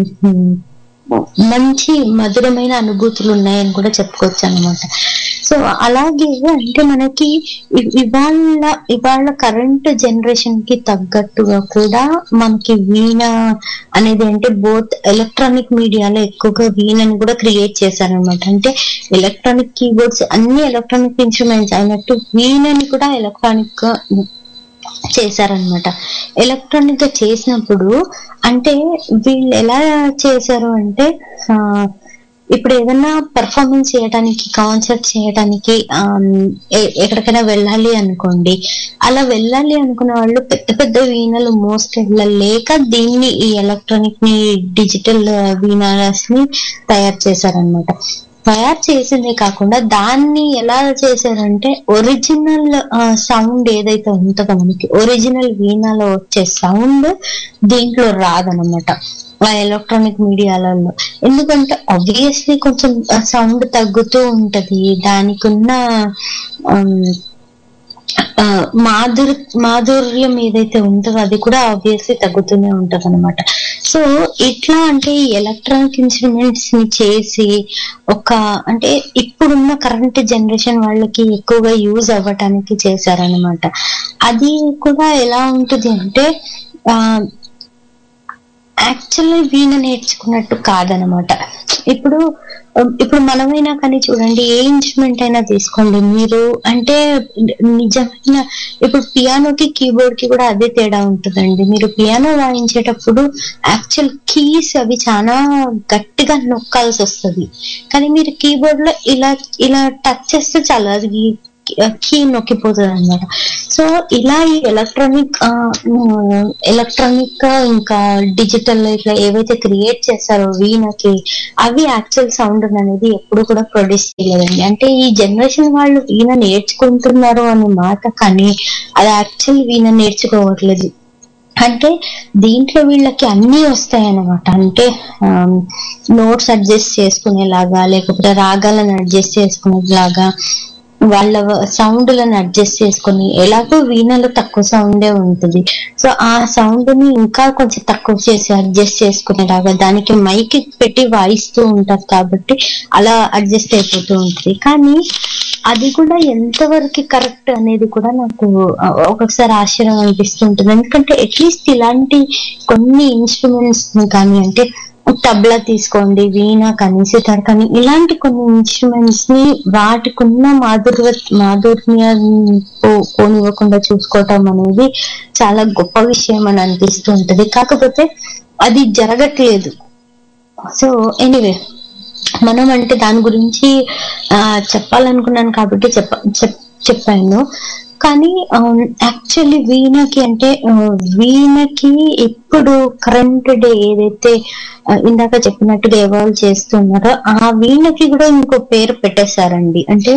మంచి మధురమైన అనుభూతులు ఉన్నాయని కూడా చెప్పుకోవచ్చు అనమాట సో అలాగే అంటే మనకి ఇ- ఇవాళ ఇవాళ కరెంట్ జనరేషన్ కి తగ్గట్టుగా కూడా మనకి వీణ అనేది అంటే బోత్ ఎలక్ట్రానిక్ మీడియాలో ఎక్కువగా వీణని కూడా క్రియేట్ చేశారనమాట అంటే ఎలక్ట్రానిక్ కీబోర్డ్స్ అన్ని ఎలక్ట్రానిక్ ఇన్స్ట్రుమెంట్స్ అయినట్టు వీణని కూడా ఎలక్ట్రానిక్ గా చేశారనమాట ఎలక్ట్రానిక్ గా చేసినప్పుడు అంటే వీళ్ళు ఎలా చేశారు అంటే ఆ, ఇప్పుడు ఏదైనా పర్ఫార్మెన్స్ చేయడానికి కాన్సర్ట్ చేయడానికి ఆమ్, ఎ- ఎక్కడికైనా వెళ్ళాలి అనుకోండి అలా వెళ్ళాలి అనుకున్న వాళ్ళు పెద్ద పెద్ద వీణలు మోసుకెళ్ళలేక దీన్ని ఈ ఎలక్ట్రానిక్ ని డిజిటల్ వీణాస్ ని తయారు చేశారనమాట తయారు చేసిందే కాకుండా దాన్ని ఎలా చేశారంటే ఒరిజినల్ సౌండ్ ఏదైతే ఉంటుందో మనకి ఒరిజినల్ వీణాలో వచ్చే సౌండ్ దీంట్లో రాదనమాట ఆ ఎలక్ట్రానిక్ మీడియాలలో ఎందుకంటే ఆబ్వియస్లీ కొంచెం సౌండ్ తగ్గుతూ ఉంటది దానికి ఉన్న ఆ, మాధుర్ మాధుర్యం ఏదైతే ఉంటుందో అది కూడా ఆబ్వియస్లీ తగ్గుతూనే ఉంటది అనమాట సో ఇట్లా అంటే ఈ ఎలక్ట్రానిక్ ఇన్స్ట్రుమెంట్స్ ని చేసి ఒక అంటే ఇప్పుడున్న కరెంట్ జనరేషన్ వాళ్ళకి ఎక్కువగా యూజ్ అవ్వటానికి చేశారనమాట అది కూడా ఎలా ఉంటుంది అంటే ఆ యాక్చువల్లీ వీణ నేర్చుకున్నట్టు కాదనమాట ఇప్పుడు ఇప్పుడు మనమైనా కానీ చూడండి ఏ ఇన్స్ట్రుమెంట్ అయినా తీసుకోండి మీరు అంటే నిజమైన ఇప్పుడు పియానోకి కీబోర్డ్ కి కూడా అదే తేడా ఉంటుందండి మీరు పియానో వాయించేటప్పుడు యాక్చువల్ కీస్ అవి చాలా గట్టిగా నొక్కాల్సి వస్తుంది కానీ మీరు కీబోర్డ్ లో ఇలా ఇలా టచ్ చేస్తే చాలు అది కీ నొక్కిపోతుంది అనమాట సో ఇలా ఈ ఎలక్ట్రానిక్ ఎలక్ట్రానిక్ ఇంకా డిజిటల్ ఇట్లా ఏవైతే క్రియేట్ చేస్తారో వీణకి అవి యాక్చువల్ సౌండ్ అనేది ఎప్పుడు కూడా ప్రొడ్యూస్ చేయలేదండి అంటే ఈ జనరేషన్ వాళ్ళు వీణ నేర్చుకుంటున్నారు అనే మాట కానీ అది యాక్చువల్ వీణ నేర్చుకోవట్లేదు అంటే దీంట్లో వీళ్ళకి అన్ని వస్తాయి అన్నమాట అంటే నోట్స్ అడ్జస్ట్ చేసుకునేలాగా లేకపోతే రాగాలను అడ్జస్ట్ చేసుకునేలాగా వాళ్ళ సౌండ్లను అడ్జస్ట్ చేసుకొని ఎలాగో వీణలో తక్కువ సౌండే ఉంటుంది సో ఆ సౌండ్ ని ఇంకా కొంచెం తక్కువ చేసి అడ్జస్ట్ చేసుకునేలాగా దానికి మైక్ పెట్టి వాయిస్తూ ఉంటారు కాబట్టి అలా అడ్జస్ట్ అయిపోతూ ఉంటుంది కానీ అది కూడా ఎంతవరకు కరెక్ట్ అనేది కూడా నాకు ఆ, ఒక్కొక్కసారి ఆశ్చర్యం అనిపిస్తుంటుంది ఎందుకంటే అట్లీస్ట్ ఇలాంటి కొన్ని ఇన్స్ట్రుమెంట్స్ కానీ అంటే తబలా తీసుకోండి వీణ కానీ సితార్ కానీ ఇలాంటి కొన్ని ఇన్స్ట్రుమెంట్స్ ని వాటికున్న మాధుర్య మాధుర్యాన్ని పో- పోనివ్వకుండా చూసుకోవటం అనేది చాలా గొప్ప విషయం అని అనిపిస్తూ ఉంటది కాకపోతే అది జరగట్లేదు సో ఎనీవే మనం అంటే దాని గురించి ఆ, చెప్పాలనుకున్నాను కాబట్టి చెప్ప చెప్- చెప్పాను కానీ యాక్చువల్లీ వీణకి అంటే ఆ, వీణకి ఇప్పుడు కరెంట్ డే ఏదైతే ఆ, ఇందాక చెప్పినట్టుగా ఎవాల్వ్ చేస్తున్నారో ఆ వీణకి కూడా ఇంకో పేరు పెట్టేశారండి అంటే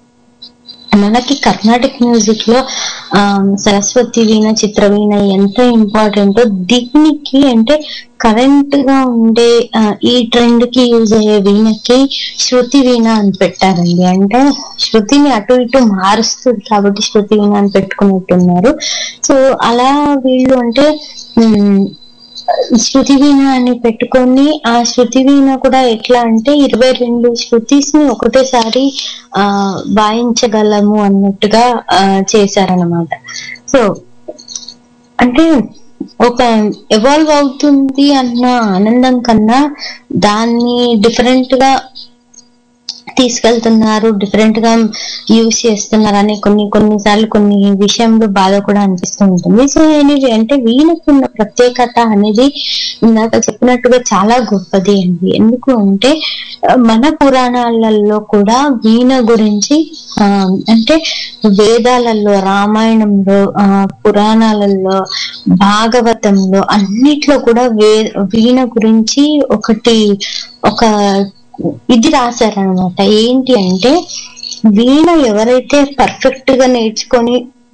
మనకి కర్ణాటక మ్యూజిక్ లో ఆ, సరస్వతి వీణ చిత్ర వీణ ఎంత ఇంపార్టెంటో దీనికి అంటే కరెంట్ గా ఉండే ఆ, ఈ ట్రెండ్ కి యూజ్ అయ్యే వీణకి శృతి వీణ అని పెట్టారండి అంటే శృతిని అటు ఇటు మారుస్తుంది కాబట్టి శృతి వీణ అని పెట్టుకున్నట్టున్నారు సో అలా వీళ్ళు అంటే ఉమ్, శృతి వీణ అని పెట్టుకొని ఆ శృతి వీణ కూడా ఎట్లా అంటే ఇరవై రెండు శృతిస్ ని ఒకటేసారి ఆ వాయించగలము అన్నట్టుగా ఆ, చేశారన్నమాట సో అంటే ఒక ఎవాల్వ్ అవుతుంది అన్న ఆనందం కన్నా దాన్ని డిఫరెంట్ గా తీసుకెళ్తున్నారు డిఫరెంట్ గా యూజ్ చేస్తున్నారు అని కొన్ని కొన్నిసార్లు కొన్ని విషయంలో బాధ కూడా అనిపిస్తూ ఉంటుంది సో ఎనీవే అంటే వీణకు ఉన్న ప్రత్యేకత అనేది ఇందాక చెప్పినట్టుగా చాలా గొప్పది అండి ఎందుకు అంటే ఆ, మన పురాణాలలో కూడా వీణ గురించి ఆ, అంటే వేదాలలో రామాయణంలో ఆ, పురాణాలలో భాగవతంలో అన్నిట్లో కూడా వే వీణ గురించి ఒకటి ఒక ఇది రాశారనమాట ఏంటి అంటే వీణ ఎవరైతే పర్ఫెక్ట్ గా నేర్చుకొని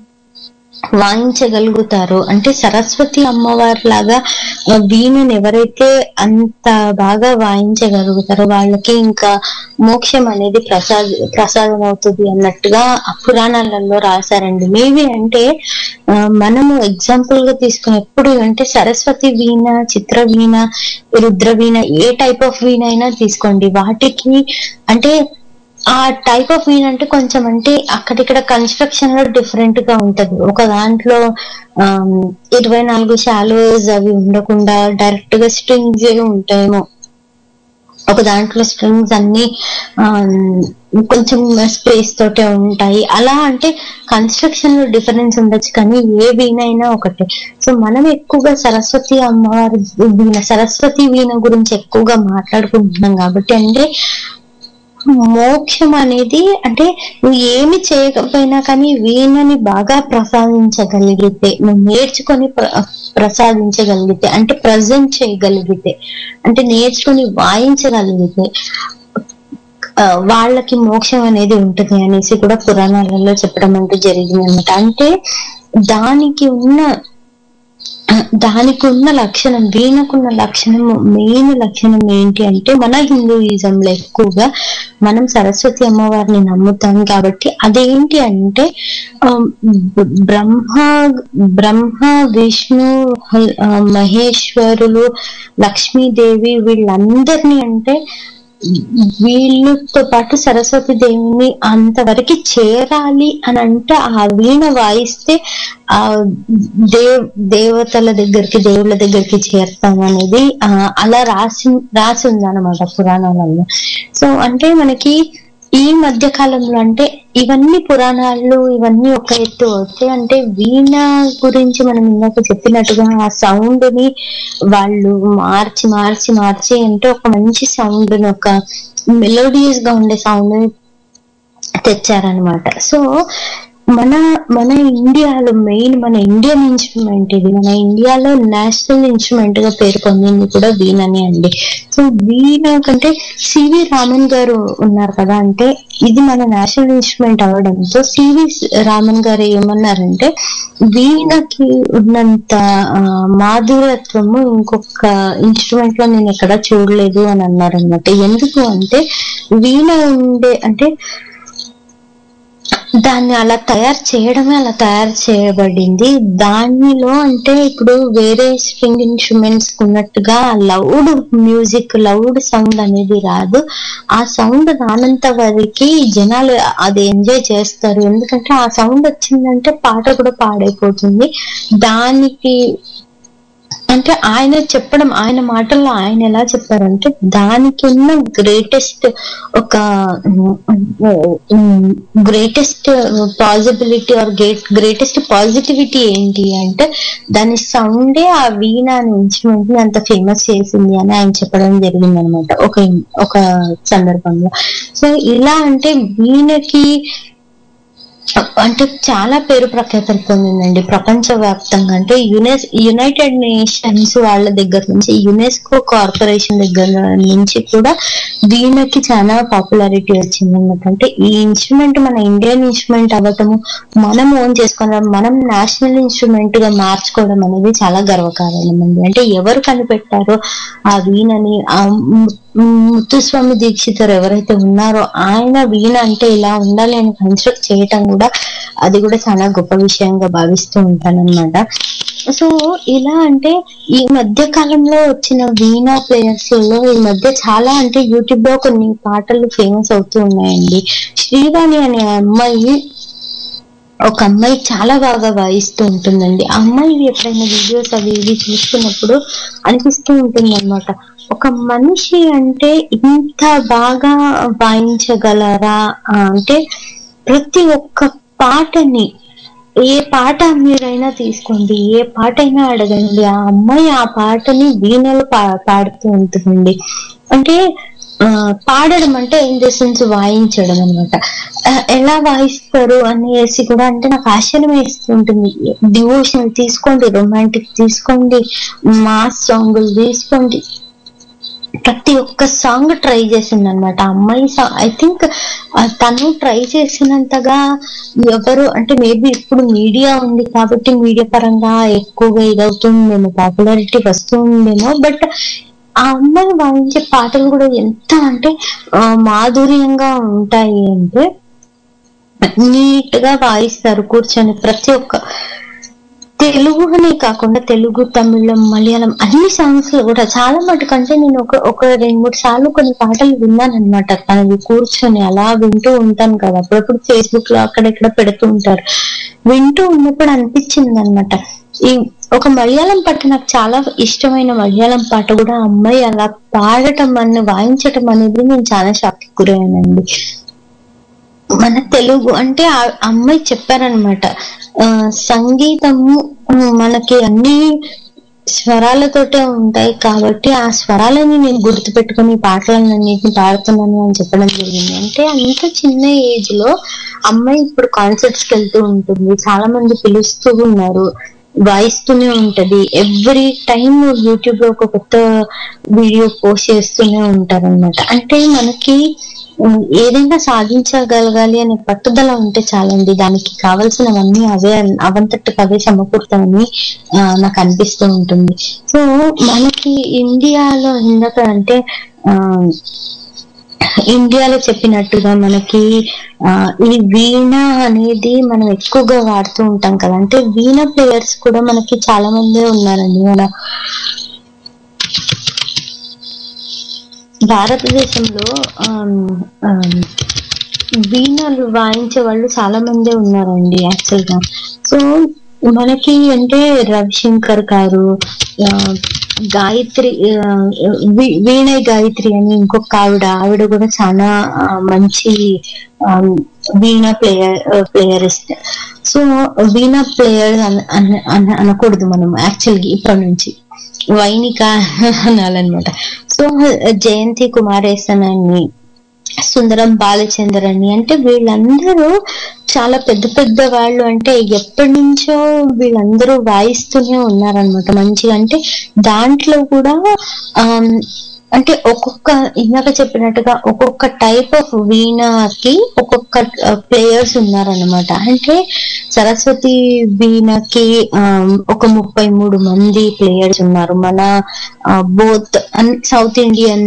వాయించగలుగుతారో అంటే సరస్వతి అమ్మవారి లాగా ఆ వీణను ఎవరైతే అంత బాగా వాయించగలుగుతారో వాళ్ళకి ఇంకా మోక్షం అనేది ప్రసాద్ ప్రసాదం అవుతుంది అన్నట్టుగా ఆ పురాణాలలో రాశారండి మేబీ అంటే ఆ, మనము ఎగ్జాంపుల్ గా తీసుకుని ఎప్పుడు అంటే సరస్వతి వీణ చిత్ర వీణ రుద్ర వీణ ఏ టైప్ ఆఫ్ వీణ అయినా తీసుకోండి వాటికి అంటే ఆ టైప్ ఆఫ్ వీన్ అంటే కొంచెం అంటే అక్కడిక్కడ కన్స్ట్రక్షన్ లో డిఫరెంట్ గా ఉంటది ఒక దాంట్లో ఆమ్, ఇరవై నాలుగు షాలోస్ అవి ఉండకుండా డైరెక్ట్ గా స్ట్రింగ్స్ ఉంటాయేమో ఒక దాంట్లో స్ట్రింగ్స్ అన్ని ఆమ్, కొంచెం స్పేస్ తోటే ఉంటాయి అలా అంటే కన్స్ట్రక్షన్ లో డిఫరెన్స్ ఉండొచ్చు కానీ ఏ వీణ అయినా ఒకటే సో మనం ఎక్కువగా సరస్వతి అమ్మవారి వీణ సరస్వతి వీణ గురించి ఎక్కువగా మాట్లాడుకుంటున్నాం కాబట్టి అంటే మోక్షం అనేది అంటే నువ్వు ఏమి చేయకపోయినా కానీ వీణని బాగా ప్రసాదించగలిగితే నువ్వు నేర్చుకొని ప్ర- ప్రసాదించగలిగితే అంటే ప్రజెంట్ చేయగలిగితే అంటే నేర్చుకొని వాయించగలిగితే ఆ, వాళ్ళకి మోక్షం అనేది ఉంటుంది అనేసి కూడా పురాణాలలో చెప్పడం అంటూ జరిగింది అనమాట అంటే దానికి ఉన్న దానికి ఉన్న లక్షణం వీణకున్న లక్షణం మెయిన్ లక్షణం ఏంటి అంటే మన హిందూయిజంలో ఎక్కువగా మనం సరస్వతి అమ్మవారిని నమ్ముతాం కాబట్టి అదేంటి అంటే ఆ, బ- బ్రహ్మ బ్రహ్మ విష్ణు హ- ఆ, మహేశ్వరులు లక్ష్మీదేవి వీళ్ళందరినీ అంటే వీళ్ళతో పాటు సరస్వతి దేవిని అంతవరకు చేరాలి అని అంటే ఆ వీణ వాయిస్తే ఆ దేవ్ దేవతల దగ్గరికి దేవుళ్ళ దగ్గరికి చేరుతాం అనేది ఆ, అలా రాసి రాసి ఉందన్నమాట పురాణాలలో సో అంటే మనకి ఈ మధ్య కాలంలో అంటే ఇవన్నీ పురాణాలు ఇవన్నీ ఒక ఎత్తు అవుతాయి అంటే వీణ గురించి మనం ఇందాక చెప్పినట్టుగా ఆ సౌండ్ ని వాళ్ళు మార్చి మార్చి మార్చి అంటే ఒక మంచి సౌండ్ ని ఒక మెలోడియస్ గా ఉండే సౌండ్ ని తెచ్చారనమాట సో మన మన ఇండియాలో మెయిన్ మన ఇండియన్ ఇన్స్ట్రుమెంట్ ఇది మన ఇండియాలో నేషనల్ ఇన్స్ట్రుమెంట్ గా పేరు పొందింది కూడా వీణనే అండి సో వీణ కంటే సివి రామన్ గారు ఉన్నారు కదా అంటే ఇది మన నేషనల్ ఇన్స్ట్రుమెంట్ అవడంతో సివి రామన్ గారు ఏమన్నారంటే వీణకి ఉన్నంత ఆ, మాధురత్వము ఇంకొక ఇన్స్ట్రుమెంట్ లో నేను ఎక్కడ చూడలేదు అని అన్నారు అనమాట ఎందుకు అంటే వీణ ఉండే అంటే దాన్ని అలా తయారు చేయడమే అలా తయారు చేయబడింది దానిలో అంటే ఇప్పుడు వేరే స్ట్రింగ్ ఇన్స్ట్రుమెంట్స్ ఉన్నట్టుగా లౌడ్ మ్యూజిక్ లౌడ్ సౌండ్ అనేది రాదు ఆ సౌండ్ రానంత వరకు జనాలు అది ఎంజాయ్ చేస్తారు ఎందుకంటే ఆ సౌండ్ వచ్చిందంటే పాట కూడా పాడైపోతుంది దానికి అంటే ఆయన చెప్పడం ఆయన మాటల్లో ఆయన ఎలా చెప్పారంటే దానికి ఉన్న గ్రేటెస్ట్ ఒక greatest possibility or greatest positivity ఏంటి అంటే దాని సౌండే ఆ వీణ అనే ఇన్స్ట్రుమెంట్ ని అంత ఫేమస్ చేసింది అని ఆయన చెప్పడం జరిగింది అనమాట ఒక ఒక సందర్భంలో సో ఇలా అంటే వీణకి అంటే చాలా పేరు ప్రఖ్యాతలు పొందిందండి ప్రపంచ వ్యాప్తంగా అంటే యునెస్ యునైటెడ్ నేషన్స్ వాళ్ళ దగ్గర నుంచి యునెస్కో కార్పొరేషన్ దగ్గర నుంచి కూడా వీణకి చాలా పాపులారిటీ వచ్చింది అనమాట అంటే ఈ ఇన్స్ట్రుమెంట్ మన ఇండియన్ ఇన్స్ట్రుమెంట్ అవ్వటము మనం ఓన్ చేసుకోవడం మనం నేషనల్ ఇన్స్ట్రుమెంట్ గా మార్చుకోవడం అనేది చాలా గర్వకారణం అండి అంటే ఎవరు కనిపెట్టారో ఆ వీణని ఆ ము- ముత్తుస్వామి దీక్షితర్ ఎవరైతే ఉన్నారో ఆయన వీణ అంటే ఇలా ఉండాలి అని కన్స్ట్రక్ట్ చేయటం కూడా అది కూడా చాలా గొప్ప విషయంగా భావిస్తూ ఉంటానన్నమాట సో ఇలా అంటే ఈ మధ్య కాలంలో వచ్చిన వీణా ప్లేయర్స్ లో ఈ మధ్య చాలా అంటే యూట్యూబ్ లో కొన్ని పాటలు ఫేమస్ అవుతూ ఉన్నాయండి శ్రీవాణి అనే అమ్మాయి ఒక అమ్మాయి చాలా బాగా వాయిస్తూ ఉంటుందండి ఆ అమ్మాయి ఎప్పుడైనా వీడియోస్ అవి ఇవి చూస్తున్నప్పుడు అనిపిస్తూ ఉంటుంది అనమాట ఒక మనిషి అంటే ఇంత బాగా వాయించగలరా ఆ, అంటే ప్రతి ఒక్క పాటని ఏ పాట మీరైనా తీసుకోండి ఏ పాట అయినా అడగండి ఆ అమ్మాయి ఆ పాటని వీణలు పా పాడుతూ ఉంటుందండి అంటే ఆ, పాడడం అంటే ఇన్ ద సెన్స్ వాయించడం అనమాట ఎలా వాయిస్తారు అనేసి కూడా అంటే నాకు ఆశ్చర్యం వేస్తూ ఉంటుంది డివోషనల్ తీసుకోండి రొమాంటిక్ తీసుకోండి మాస్ సాంగులు తీసుకోండి ప్రతి ఒక్క సాంగ్ ట్రై చేసింది అనమాట అమ్మాయి ఐ థింక్ తను ట్రై చేసినంతగా ఎవరు అంటే మేబీ ఇప్పుడు మీడియా ఉంది కాబట్టి మీడియా పరంగా ఎక్కువగా ఇదవుతుందేమో పాపులారిటీ వస్తుందేమో బట్ ఆ అమ్మాయి వాయించే పాటలు కూడా ఎంత అంటే ఆ, మాధుర్యంగా ఉంటాయి అంటే నీట్ గా వాయిస్తారు కూర్చొని ప్రతి ఒక్క తెలుగు అనే కాకుండా తెలుగు తమిళం మలయాళం అన్ని సాంగ్స్ లో కూడా చాలా మటుకంటే నేను ఒక ఒక రెండు మూడు సార్లు కొన్ని పాటలు విన్నాను అనమాట తనవి కూర్చొని అలా వింటూ ఉంటాను కదా అప్పుడప్పుడు ఫేస్బుక్ లో అక్కడెక్కడ పెడుతూ ఉంటారు వింటూ ఉన్నప్పుడు అనిపించింది అనమాట ఈ ఒక మలయాళం పాట నాకు చాలా ఇష్టమైన మలయాళం పాట కూడా ఆ అమ్మాయి అలా పాడటం అన్న వాయించటం అనేది నేను చాలా షాక్ గురయ్యానండి మన తెలుగు అంటే ఆ అమ్మాయి చెప్పారనమాట ఆ, సంగీతము ఆ, మనకి అన్ని స్వరాలతోటే ఉంటాయి కాబట్టి ఆ స్వరాలని నేను గుర్తుపెట్టుకుని పాటలన్నింటిని పాడుతున్నాను అని చెప్పడం జరిగింది అంటే అంత చిన్న ఏజ్ లో అమ్మాయి ఇప్పుడు కాన్సర్ట్స్ కి వెళ్తూ ఉంటుంది చాలా మంది పిలుస్తూ ఉన్నారు వాయిస్తూనే ఉంటది ఎవ్రీ టైం యూట్యూబ్ లో ఒక కొత్త వీడియో పోస్ట్ చేస్తూనే ఉంటారు అంటే మనకి ఉమ్, ఏదైనా సాధించగలగాలి అనే పట్టుదల ఉంటే చాలండి దానికి కావాల్సినవన్నీ అవే అన్- అవంతటికి అవే సమకూరుతాయని ఆ, నాకు అనిపిస్తూ ఉంటుంది సో మనకి ఇండియాలో ఇందాక అంటే ఆ ఇండియాలో చెప్పినట్టుగా మనకి ఆ, ఈ వీణ అనేది మనం ఎక్కువగా వాడుతూ ఉంటాం కదా అంటే వీణ ప్లేయర్స్ కూడా మనకి చాలా మందే ఉన్నారండి మన భారతదేశంలో ఆమ్, ఆమ్, వీణలు వాయించే వాళ్ళు చాలా మందే ఉన్నారండి యాక్చువల్ గా సో మనకి అంటే రవిశంకర్ గారు ఆ, గాయత్రి ఆ, వీ- వీణై గాయత్రి అని ఇంకొక ఆవిడ ఆవిడ కూడా చాలా ఆ, మంచి ఆమ్, veena player playerist so veena player అనకూడదు మనం యాక్చువల్గా ఇప్పటి నుంచి వైనిక అనాలన్నమాట సో జయంతి కుమారేసన్ అని సుందరం బాలచందర్ అని అంటే వీళ్ళందరూ చాలా పెద్ద పెద్ద వాళ్ళు అంటే ఎప్పటి నుంచో వీళ్ళందరూ వాయిస్తూనే ఉన్నారనమాట మంచిగా అంటే దాంట్లో కూడా ఆమ్, అంటే ఒక్కొక్క ఇందాక చెప్పినట్టుగా ఒక్కొక్క టైప్ ఆఫ్ వీణకి ఒక్కొక్క ప్లేయర్స్ ఉన్నారనమాట అంటే సరస్వతి వీణకి ఆమ్, ఒక ముప్పై మూడు మంది ప్లేయర్స్ ఉన్నారు మన బోత్ సౌత్ ఇండియన్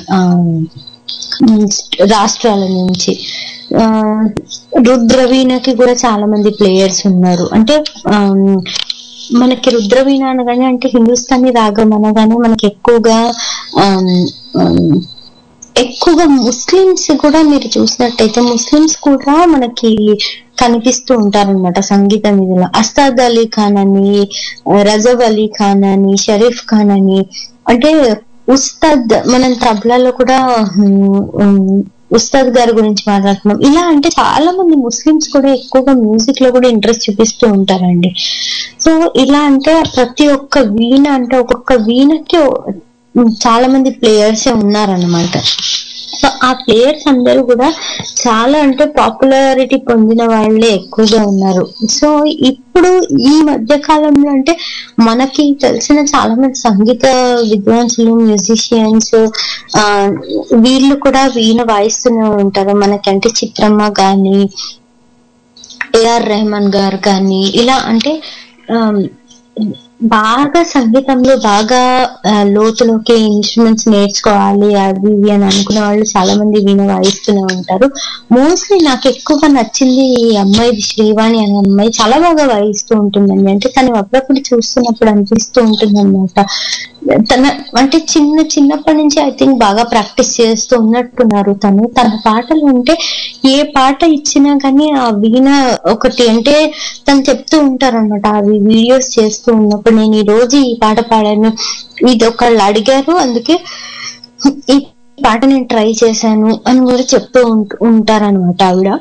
రాష్ట్రాల నుంచి ఆ, రుద్రవీణకి కూడా చాలా మంది ప్లేయర్స్ ఉన్నారు అంటే ఆమ్, మనకి రుద్రవీణ అనగానే అంటే హిందుస్థానీ రాగం అనగానే మనకి ఎక్కువగా ఆమ్, ఆమ్, ఎక్కువగా ముస్లిమ్స్ కూడా మీరు చూసినట్టయితే ముస్లిమ్స్ కూడా మనకి కనిపిస్తూ ఉంటారన్నమాట సంగీతం ఇదిలో అస్తాద్ అలీ ఖాన్ అని రజబ్ అలీ ఖాన్ అని షరీఫ్ ఖాన్ అని అంటే ఉస్తాద్ మనం తబలాలో కూడా ఉమ్, ఉమ్, ఉస్తాద్ గారి గురించి మాట్లాడుతున్నాం ఇలా అంటే చాలా మంది ముస్లిమ్స్ కూడా ఎక్కువగా మ్యూజిక్ లో కూడా ఇంట్రెస్ట్ చూపిస్తూ ఉంటారండి సో ఇలా అంటే ప్రతి ఒక్క వీణ అంటే ఒక్కొక్క వీణకి ఓ- చాలా మంది ప్లేయర్స్ ఉన్నారన్నమాట సో ఆ ప్లేయర్స్ అందరూ కూడా చాలా అంటే పాపులారిటీ పొందిన వాళ్ళే ఎక్కువగా ఉన్నారు సో ఇప్పుడు ఈ మధ్య కాలంలో అంటే మనకి తెలిసిన చాలా మంది సంగీత విద్వాంసులు మ్యూజిషియన్స్ ఆ వీళ్ళు కూడా వీణ వాయిస్తూనే ఉంటారు మనకంటే చిత్రమ్మ గాని ఏఆర్ రెహమాన్ గారు కానీ ఇలా అంటే ఆమ్, బాగా సంగీతంలో బాగా ఆ, లోతులోకి ఇన్స్ట్రుమెంట్స్ నేర్చుకోవాలి అవి ఇవి అని అనుకునే వాళ్ళు చాలా మంది వీణ వాయిస్తూనే ఉంటారు మోస్ట్లీ నాకు ఎక్కువగా నచ్చింది ఈ అమ్మాయి శ్రీవాణి అనే అమ్మాయి చాలా బాగా వాయిస్తూ ఉంటుందండి అంటే తను అప్పుడప్పుడు చూస్తున్నప్పుడు అనిపిస్తూ ఉంటుంది అనమాట తన అంటే చిన్న చిన్నప్పటి నుంచి ఐ థింక్ బాగా ప్రాక్టీస్ చేస్తూ ఉన్నట్టున్నారు తను తన పాటలు అంటే ఏ పాట ఇచ్చినా కానీ ఆ వీణ ఒకటి అంటే తను చెప్తూ ఉంటారు అనమాట అవి వీడియోస్ చేస్తూ ఉన్నప్పుడు నేను ఈ రోజు ఈ పాట పాడాను ఇది ఒకళ్ళు అడిగారు అందుకే ఈ పాట నేను ట్రై చేశాను అని కూడా చెప్తూ ఉంటారనమాట ఆవిడ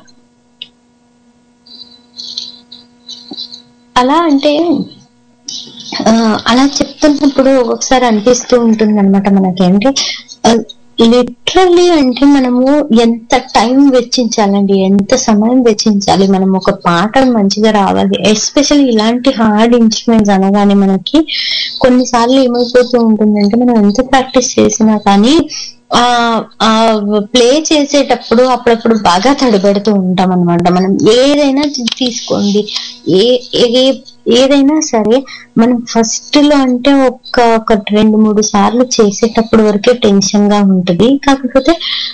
అలా అంటే ఆ, అలా చెప్తున్నప్పుడు ఒక్కొక్కసారి అనిపిస్తూ ఉంటుంది అనమాట మనకి అంటే లిటరల్లీ అంటే మనము ఎంత టైం వెచ్చించాలండి ఎంత సమయం వెచ్చించాలి మనం ఒక పాట మంచిగా రావాలి ఎస్పెషల్లీ ఇలాంటి హార్డ్ ఇన్స్ట్రుమెంట్స్ అనగానే మనకి కొన్నిసార్లు ఏమైపోతూ ఉంటుందంటే మనం ఎంత ప్రాక్టీస్ చేసినా కానీ ఆ ఆ ప్లే చేసేటప్పుడు అప్పుడప్పుడు బాగా తడబెడుతూ ఉంటాం అనమాట మనం ఏదైనా తీసుకోండి ఏ ఏ ఏదైనా సరే మనం ఫస్ట్ లో అంటే ఒక ఒక రెండు మూడు సార్లు చేసేటప్పుడు వరకే టెన్షన్ గా ఉంటది కాకపోతే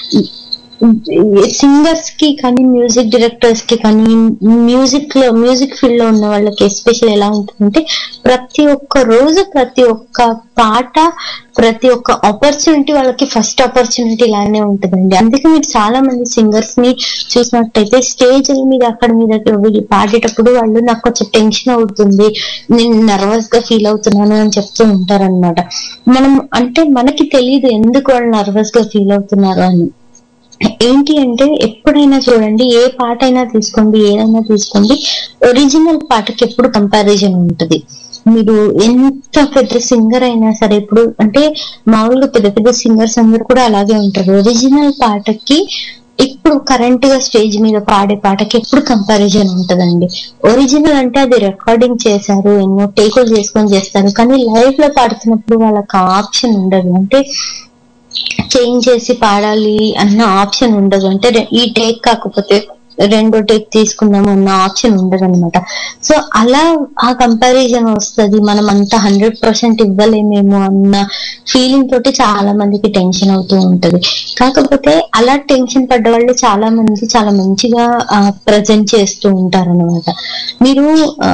సింగర్స్ కి కానీ మ్యూజిక్ డైరెక్టర్స్ కి కానీ మ్యూజిక్ లో మ్యూజిక్ ఫీల్డ్ లో ఉన్న వాళ్ళకి ఎస్పెషల్ ఎలా ఉంటుందంటే ప్రతి ఒక్క రోజు ప్రతి ఒక్క పాట ప్రతి ఒక్క ఆపర్చునిటీ వాళ్ళకి ఫస్ట్ ఆపర్చునిటీ లానే ఉంటుందండి అందుకే మీరు చాలా మంది సింగర్స్ ని చూసినట్టయితే స్టేజ్ మీద అక్కడ మీద వీళ్ళు పాడేటప్పుడు వాళ్ళు నాకు కొంచెం టెన్షన్ అవుతుంది నేను నర్వస్ గా ఫీల్ అవుతున్నాను అని చెప్తూ ఉంటారన్నమాట మనం అంటే మనకి తెలియదు ఎందుకు వాళ్ళు నర్వస్ గా ఫీల్ అవుతున్నారు అని ఏంటి అంటే ఎప్పుడైనా చూడండి ఏ పాట అయినా తీసుకోండి ఏదైనా తీసుకోండి ఒరిజినల్ పాటకి ఎప్పుడు కంపారిజన్ ఉంటుంది మీరు ఎంత పెద్ద సింగర్ అయినా సరే ఇప్పుడు అంటే మామూలుగా పెద్ద పెద్ద సింగర్స్ అందరూ కూడా అలాగే ఉంటారు ఒరిజినల్ పాటకి ఇప్పుడు కరెంట్ గా స్టేజ్ మీద పాడే పాటకి ఎప్పుడు కంపారిజన్ ఉంటదండి ఒరిజినల్ అంటే అది రికార్డింగ్ చేశారు ఎన్నో టేకులు చేసుకొని చేస్తారు కానీ లైవ్ లో పాడుతున్నప్పుడు వాళ్ళకి ఆప్షన్ ఉండదు అంటే చేంజ్ చేసి పాడాలి అన్న ఆప్షన్ ఉండదు అంటే రె- ఈ టేక్ కాకపోతే రెండో టేక్ తీసుకుందాం అన్న ఆప్షన్ ఉండదు అనమాట సో అలా ఆ కంపారిజన్ వస్తది మనం అంత హండ్రెడ్ పర్సెంట్ ఇవ్వలేమేమో అన్న ఫీలింగ్ తోటి చాలా మందికి టెన్షన్ అవుతూ ఉంటది కాకపోతే అలా టెన్షన్ పడ్డ వాళ్ళు చాలా మంది చాలా మంచిగా ప్రజెంట్ చేస్తూ ఉంటారన్నమాట మీరు ఆ,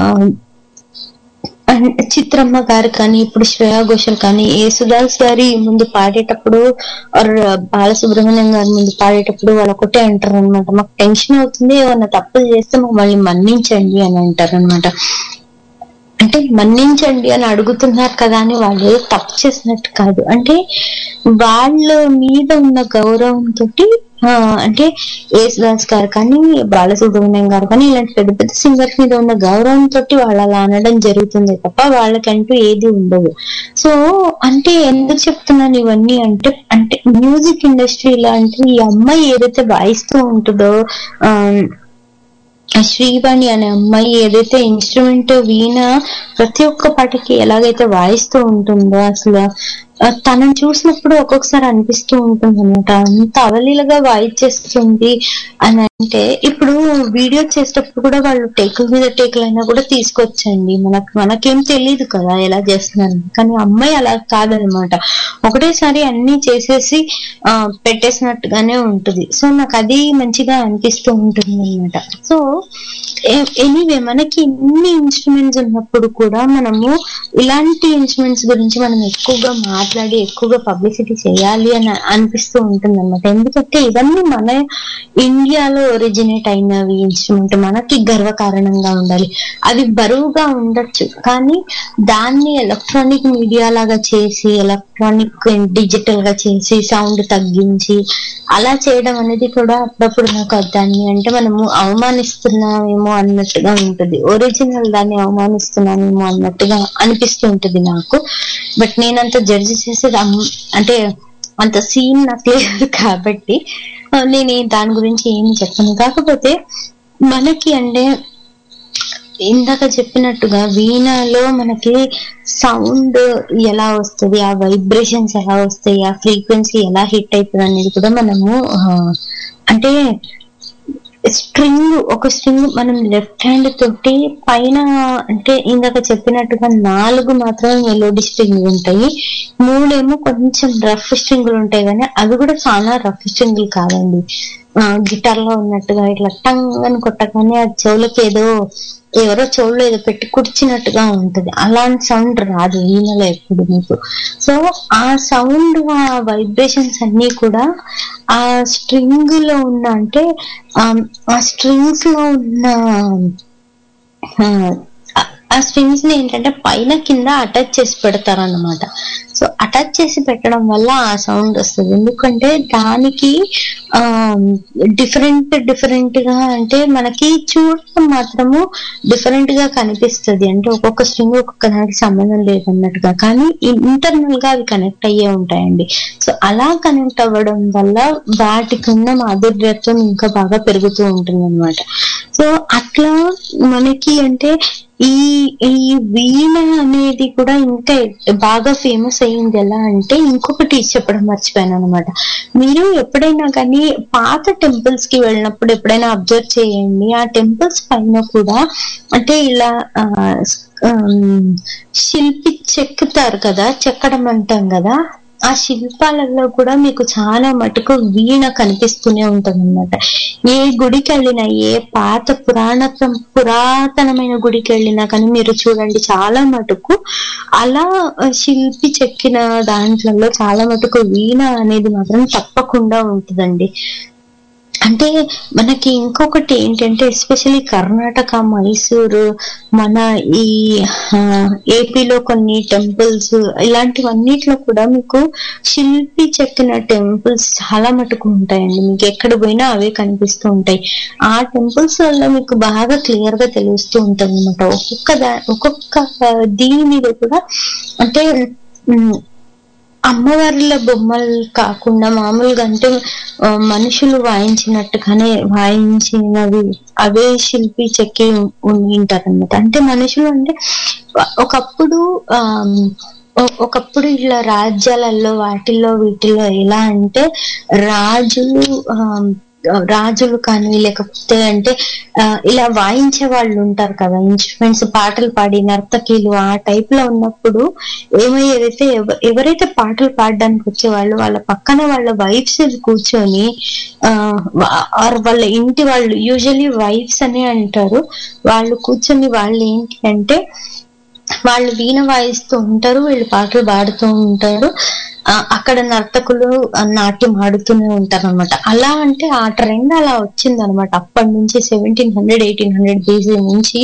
అండ్ చిత్రమ్మ గారు కానీ ఇప్పుడు శ్రేయా ఘోషల్ కానీ యేసుదాస్ గారి ముందు పాడేటప్పుడు ఆర్ బాలసుబ్రహ్మణ్యం గారి ముందు పాడేటప్పుడు వాళ్ళు ఒకటే అంటారు అనమాట మాకు టెన్షన్ అవుతుంది ఏమన్నా తప్పులు చేస్తే మమ్మల్ని మన్నించండి అని అంటారు అనమాట అంటే మన్నించండి అని అడుగుతున్నారు కదా అని వాళ్ళు ఏదో తప్పు చేసినట్టు కాదు అంటే వాళ్ళ మీద ఉన్న గౌరవంతో అంటే యేసుదాస్ గారు కానీ బాలసుబ్రహ్మణ్యం గారు కానీ ఇలాంటి పెద్ద పెద్ద సింగర్స్ మీద ఉన్న గౌరవం తోటి వాళ్ళు అలా అనడం జరుగుతుంది తప్ప వాళ్ళకంటూ ఏది ఉండదు సో అంటే ఎందుకు చెప్తున్నాను ఇవన్నీ అంటే అంటే మ్యూజిక్ ఇండస్ట్రీలో అంటే ఈ అమ్మాయి ఏదైతే వాయిస్తూ ఉంటుందో ఆ శ్రీవాణి అనే అమ్మాయి ఏదైతే ఇన్స్ట్రుమెంట్ వీణ ప్రతి ఒక్క పాటకి ఎలాగైతే వాయిస్తూ ఉంటుందో అసలు ఆ, తనని చూసినప్పుడు ఒక్కొక్కసారి అనిపిస్తూ ఉంటుంది అనమాట అంత అవలీలగా వాయిచేస్తుంది అని అంటే ఇప్పుడు వీడియో చేసేటప్పుడు కూడా వాళ్ళు టేకుల మీద టేకులు అయినా కూడా తీసుకొచ్చండి మనకు మనకేం తెలియదు కదా ఎలా చేస్తున్నారు కానీ అమ్మాయి అలా కాదనమాట ఒకటేసారి అన్ని చేసేసి ఆ పెట్టేసినట్టుగానే ఉంటుంది సో నాకు అది మంచిగా అనిపిస్తూ ఉంటుంది అనమాట సో ఎనీవే మనకి ఇన్ని ఇన్స్ట్రుమెంట్స్ ఉన్నప్పుడు కూడా మనము ఇలాంటి ఇన్స్ట్రుమెంట్స్ గురించి మనం ఎక్కువగా మాట్లాడి ఎక్కువగా పబ్లిసిటీ చేయాలి అని అనిపిస్తూ ఉంటుంది అనమాట ఎందుకంటే ఇవన్నీ మన ఇండియాలో ఒరిజినేట్ అయినవి ఇన్స్ట్రుమెంట్ మనకి గర్వకారణంగా ఉండాలి అవి బరువుగా ఉండొచ్చు కానీ దాన్ని ఎలక్ట్రానిక్ మీడియా లాగా చేసి ఎలక్ట్రానిక్ డిజిటల్ గా చేసి సౌండ్ తగ్గించి అలా చేయడం అనేది కూడా అప్పుడప్పుడు నాకు దాన్ని అంటే మనము అవమానిస్తున్నామేమో అన్నట్టుగా ఉంటుంది ఒరిజినల్ దాన్ని అవమానిస్తున్నామేమో అన్నట్టుగా అనిపిస్తూ ఉంటుంది నాకు బట్ నేనంత జడ్జి చేసేది అమ్- అంటే అంత సీన్ నాకు లేదు కాబట్టి ఆ, నేను ఈ- దాని గురించి ఏమి చెప్పను కాకపోతే మనకి అంటే ఇందాక చెప్పినట్టుగా వీణలో మనకి సౌండ్ ఎలా వస్తుంది ఆ వైబ్రేషన్స్ ఎలా వస్తాయి ఆ ఫ్రీక్వెన్సీ ఎలా హిట్ అవుతుంది అనేది కూడా మనము ఆ, అంటే స్ట్రింగ్ ఒక స్ట్రింగ్ మనం లెఫ్ట్ హ్యాండ్ తోటి పైన అంటే ఇందాక చెప్పినట్టుగా నాలుగు మాత్రమే మెలోడీ స్ట్రింగ్ ఉంటాయి మూడేమో కొంచెం రఫ్ స్ట్రింగులు ఉంటాయి కానీ అవి కూడా చాలా రఫ్ స్ట్రింగులు కాదండి గిటార్ లో ఉన్నట్టుగా ఇట్లా టంగ్ అని కొట్టగానే ఆ చెవులకి ఏదో ఎవరో చెవుల్లో ఏదో పెట్టి కుర్చినట్టుగా ఉంటది అలాంటి సౌండ్ రాదు వీణలో ఎప్పుడు మీకు సో ఆ సౌండ్ ఆ వైబ్రేషన్స్ అన్ని కూడా ఆ స్ట్రింగ్ లో ఉన్న అంటే ఆ- ఆ స్ట్రింగ్స్ లో ఉన్న ఆ, ఆ స్ట్రింగ్స్ ని ఏంటంటే పైన కింద అటాచ్ చేసి పెడతారు అన్నమాట సో అటాచ్ చేసి పెట్టడం వల్ల ఆ సౌండ్ వస్తుంది ఎందుకంటే దానికి ఆ డిఫరెంట్ డిఫరెంట్ గా అంటే మనకి చూడటం మాత్రము డిఫరెంట్ గా కనిపిస్తుంది అంటే ఒక్కొక్క స్ట్రింగ్ ఒక్కొక్క దానికి సంబంధం లేదన్నట్టుగా కానీ ఇంటర్నల్ గా అవి కనెక్ట్ అయ్యే ఉంటాయండి సో అలా కనెక్ట్ అవ్వడం వల్ల వాటికి ఉన్న మాధుర్యత్వం ఇంకా బాగా పెరుగుతూ ఉంటుంది అనమాట సో అట్లా మనకి అంటే ఈ ఈ వీణ అనేది కూడా ఇంకా బాగా ఫేమస్ అయ్యింది ఎలా అంటే ఇంకొకటి చెప్పడం మర్చిపోయాను అనమాట మీరు ఎప్పుడైనా కానీ పాత టెంపుల్స్ కి వెళ్ళినప్పుడు ఎప్పుడైనా అబ్జర్వ్ చేయండి ఆ టెంపుల్స్ పైన కూడా అంటే ఇలా ఆ, ఆమ్, శిల్పి చెక్కుతారు కదా చెక్కడం అంటాం కదా ఆ శిల్పాలలో కూడా మీకు చాలా మటుకు వీణ కనిపిస్తూనే ఉంటది అనమాట ఏ గుడికి వెళ్ళినా ఏ పాత పురాణ పురాతనమైన గుడికి వెళ్ళినా కానీ మీరు చూడండి చాలా మటుకు అలా ఆ, శిల్పి చెక్కిన దాంట్లలో చాలా మటుకు వీణ అనేది మాత్రం తప్పకుండా ఉంటుందండి అంటే మనకి ఇంకొకటి ఏంటంటే ఎస్పెషల్లీ కర్ణాటక మైసూరు మన ఈ ఆ, ఏపీలో కొన్ని టెంపుల్స్ ఇలాంటివన్నిట్లో కూడా మీకు శిల్పి చెక్కిన టెంపుల్స్ చాలా మటుకు ఉంటాయండి మీకు ఎక్కడ పోయినా అవే కనిపిస్తూ ఉంటాయి ఆ టెంపుల్స్ వల్ల మీకు బాగా క్లియర్ గా తెలుస్తూ ఉంటుంది అనమాట ఒక్కొక్క దా ఒక్కొక్క దీని మీద కూడా అంటే ఉమ్, అమ్మవార్ల బొమ్మలు కాకుండా మామూలుగా అంటే ఆ, మనుషులు వాయించినట్టుగానే వాయించినవి అవే శిల్పి చెక్కి ఉంటారు అనమాట అంటే మనుషులు అంటే ఒకప్పుడు ఆ ఒ- ఒకప్పుడు ఇలా రాజ్యాలలో వాటిల్లో వీటిల్లో ఎలా అంటే రాజులు ఆ, రాజులు కానీ లేకపోతే అంటే ఆ, ఇలా వాయించే వాళ్ళు ఉంటారు కదా ఇన్స్ట్రుమెంట్స్ పాటలు పాడి నర్తకీలు ఆ టైప్ లో ఉన్నప్పుడు ఏమయ్యేదైతే ఎవ- ఎవరైతే పాటలు పాడడానికి వచ్చేవాళ్ళు వాళ్ళ పక్కన వాళ్ళ వైఫ్స్ కూర్చొని ఆ వా- ఆర్ వాళ్ళ ఇంటి వాళ్ళు యూజువలీ వైఫ్స్ అనే అంటారు వాళ్ళు కూర్చొని వాళ్ళు ఏంటి అంటే వాళ్ళు వీణ వాయిస్తూ ఉంటారు వీళ్ళు పాటలు పాడుతూ ఉంటారు ఆ, అక్కడ నర్తకులు ఆ, నాట్యం ఆడుతూనే ఉంటారు అనమాట అలా అంటే ఆ ట్రెండ్ అలా వచ్చింది అనమాట అప్పటి నుంచి seventeen hundred eighteen hundred BC నుంచి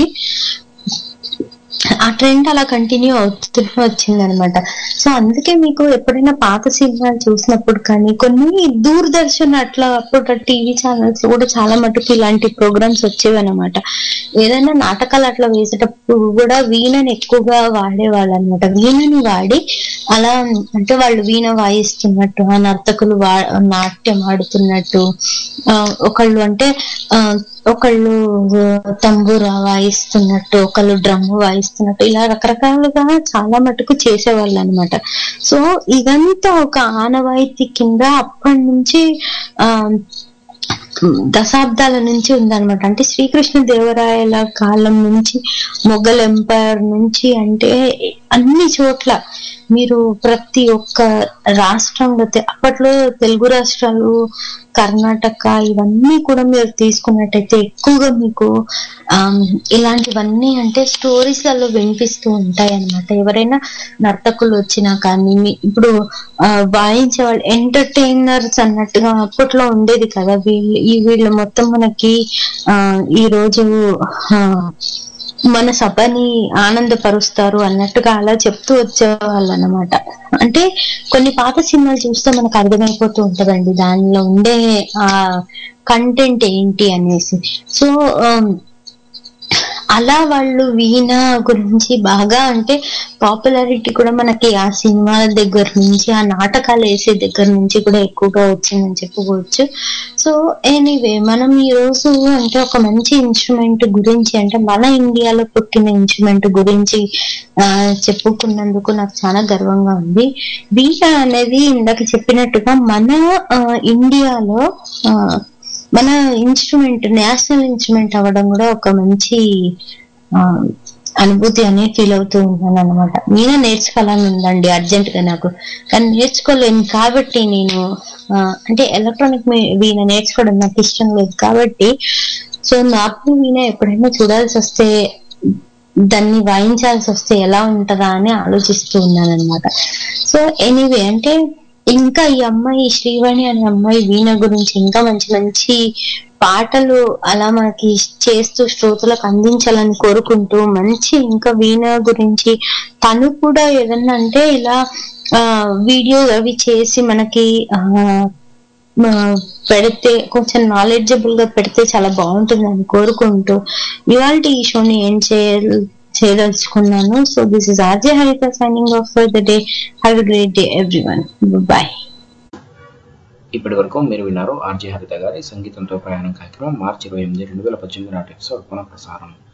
ఆ ట్రెండ్ అలా కంటిన్యూ అవుతూనే వచ్చింది అనమాట సో అందుకే మీకు ఎప్పుడైనా పాత సినిమాలు చూసినప్పుడు కానీ కొన్ని దూరదర్శన్ అట్లా అప్పుడు టీవీ ఛానల్స్ కూడా చాలా మటుకు ఇలాంటి ప్రోగ్రామ్స్ వచ్చేవి అనమాట ఏదైనా నాటకాలు అట్లా వేసేటప్పుడు కూడా వీణని ఎక్కువగా వాడేవాళ్ళు అనమాట వీణని వాడి అలా అంటే వాళ్ళు వీణ వాయిస్తున్నట్టు ఆ నర్తకులు వా నాట్యం ఆడుతున్నట్టు ఆ, ఒకళ్ళు అంటే ఆ, ఒకళ్ళు తంబూరా వాయిస్తున్నట్టు ఒకళ్ళు డ్రమ్ వాయిస్తున్నట్టు ఇలా రకరకాలుగా చాలా మటుకు చేసేవాళ్ళు అనమాట సో ఇదంతా ఒక ఆనవాయితీ కింద అప్పటి నుంచి ఆ దశాబ్దాల నుంచి ఉందన్నమాట అంటే శ్రీకృష్ణ దేవరాయల కాలం నుంచి మొఘల్ ఎంపైర్ నుంచి అంటే అన్ని చోట్ల మీరు ప్రతి ఒక్క రాష్ట్రంలో తె- అప్పట్లో తెలుగు రాష్ట్రాలు కర్ణాటక ఇవన్నీ కూడా మీరు తీసుకున్నట్టయితే ఎక్కువగా మీకు ఆమ్, ఇలాంటివన్నీ అంటే స్టోరీస్ లలో వినిపిస్తూ ఉంటాయి అన్నమాట ఎవరైనా నర్తకులు వచ్చినా కానీ మీ- ఇప్పుడు ఆ, వాయించే వాళ్ళు ఎంటర్టైనర్స్ అన్నట్టుగా అప్పట్లో ఉండేది కదా వీళ్ళు ఈ వీళ్ళు మొత్తం మనకి ఆ ఈ రోజు ఆ, మన సభని ఆనందపరుస్తారు అన్నట్టుగా అలా చెప్తూ వచ్చేవాళ్ళు అనమాట అంటే కొన్ని పాత సినిమాలు చూస్తే మనకు అర్థమైపోతూ ఉంటదండి దానిలో ఉండే ఆ కంటెంట్ ఏంటి అనేసి సో అలా వాళ్ళు వీణ గురించి బాగా అంటే పాపులారిటీ కూడా మనకి ఆ సినిమాల దగ్గర నుంచి ఆ నాటకాలు వేసే దగ్గర నుంచి కూడా ఎక్కువగా వచ్చిందని చెప్పుకోవచ్చు సో ఎనీవే మనం ఈ రోజు అంటే ఒక మంచి ఇన్స్ట్రుమెంట్ గురించి అంటే మన ఇండియాలో పుట్టిన ఇన్స్ట్రుమెంట్ గురించి ఆ, చెప్పుకున్నందుకు నాకు చాలా గర్వంగా ఉంది వీణ అనేది ఇందాక చెప్పినట్టుగా మన ఆ, ఇండియాలో ఆ, మన ఇన్స్ట్రుమెంట్ నేషనల్ ఇన్స్ట్రుమెంట్ అవ్వడం కూడా ఒక మంచి ఆ, అనుభూతి అని ఫీల్ అవుతూ ఉన్నాను అనమాట నేను నేర్చుకోవాలని ఉందండి అర్జెంట్ గా నాకు కానీ నేర్చుకోలేను కాబట్టి నేను ఆ, అంటే ఎలక్ట్రానిక్ వీణ నేర్చుకోవడం నాకు ఇష్టం లేదు కాబట్టి సో నాకు వీణ ఎప్పుడైనా చూడాల్సి వస్తే దాన్ని వాయించాల్సి వస్తే ఎలా ఉంటదా అని ఆలోచిస్తూ ఉన్నాను అనమాట సో ఎనీవే అంటే ఇంకా ఈ అమ్మాయి శ్రీవాణి అనే అమ్మాయి వీణ గురించి ఇంకా మంచి మంచి పాటలు అలా మనకి చేస్తూ శ్రోతలకు అందించాలని కోరుకుంటూ మంచి ఇంకా వీణ గురించి తను కూడా ఏదన్నా అంటే ఇలా ఆ వీడియో అవి చేసి మనకి ఆ ఆ, పెడితే కొంచెం నాలెడ్జబుల్ గా పెడితే చాలా బాగుంటుందని కోరుకుంటూ ఇవాళ ఈ షోని ఏం చేయాలి చేయదలుచుకున్నాను so this is RJ Haritha signing off for the day have a great day everyone bye ఇప్పటి వరకు మీరు విన్నారు ఆర్జే హరిత గారి సంగీతంతో ప్రయాణం కార్యక్రమం మార్చి ఇరవై ఎనిమిది రెండు వేల పద్దెనిమిది నాటి ఎపిసోడ్ పునః ప్రసారం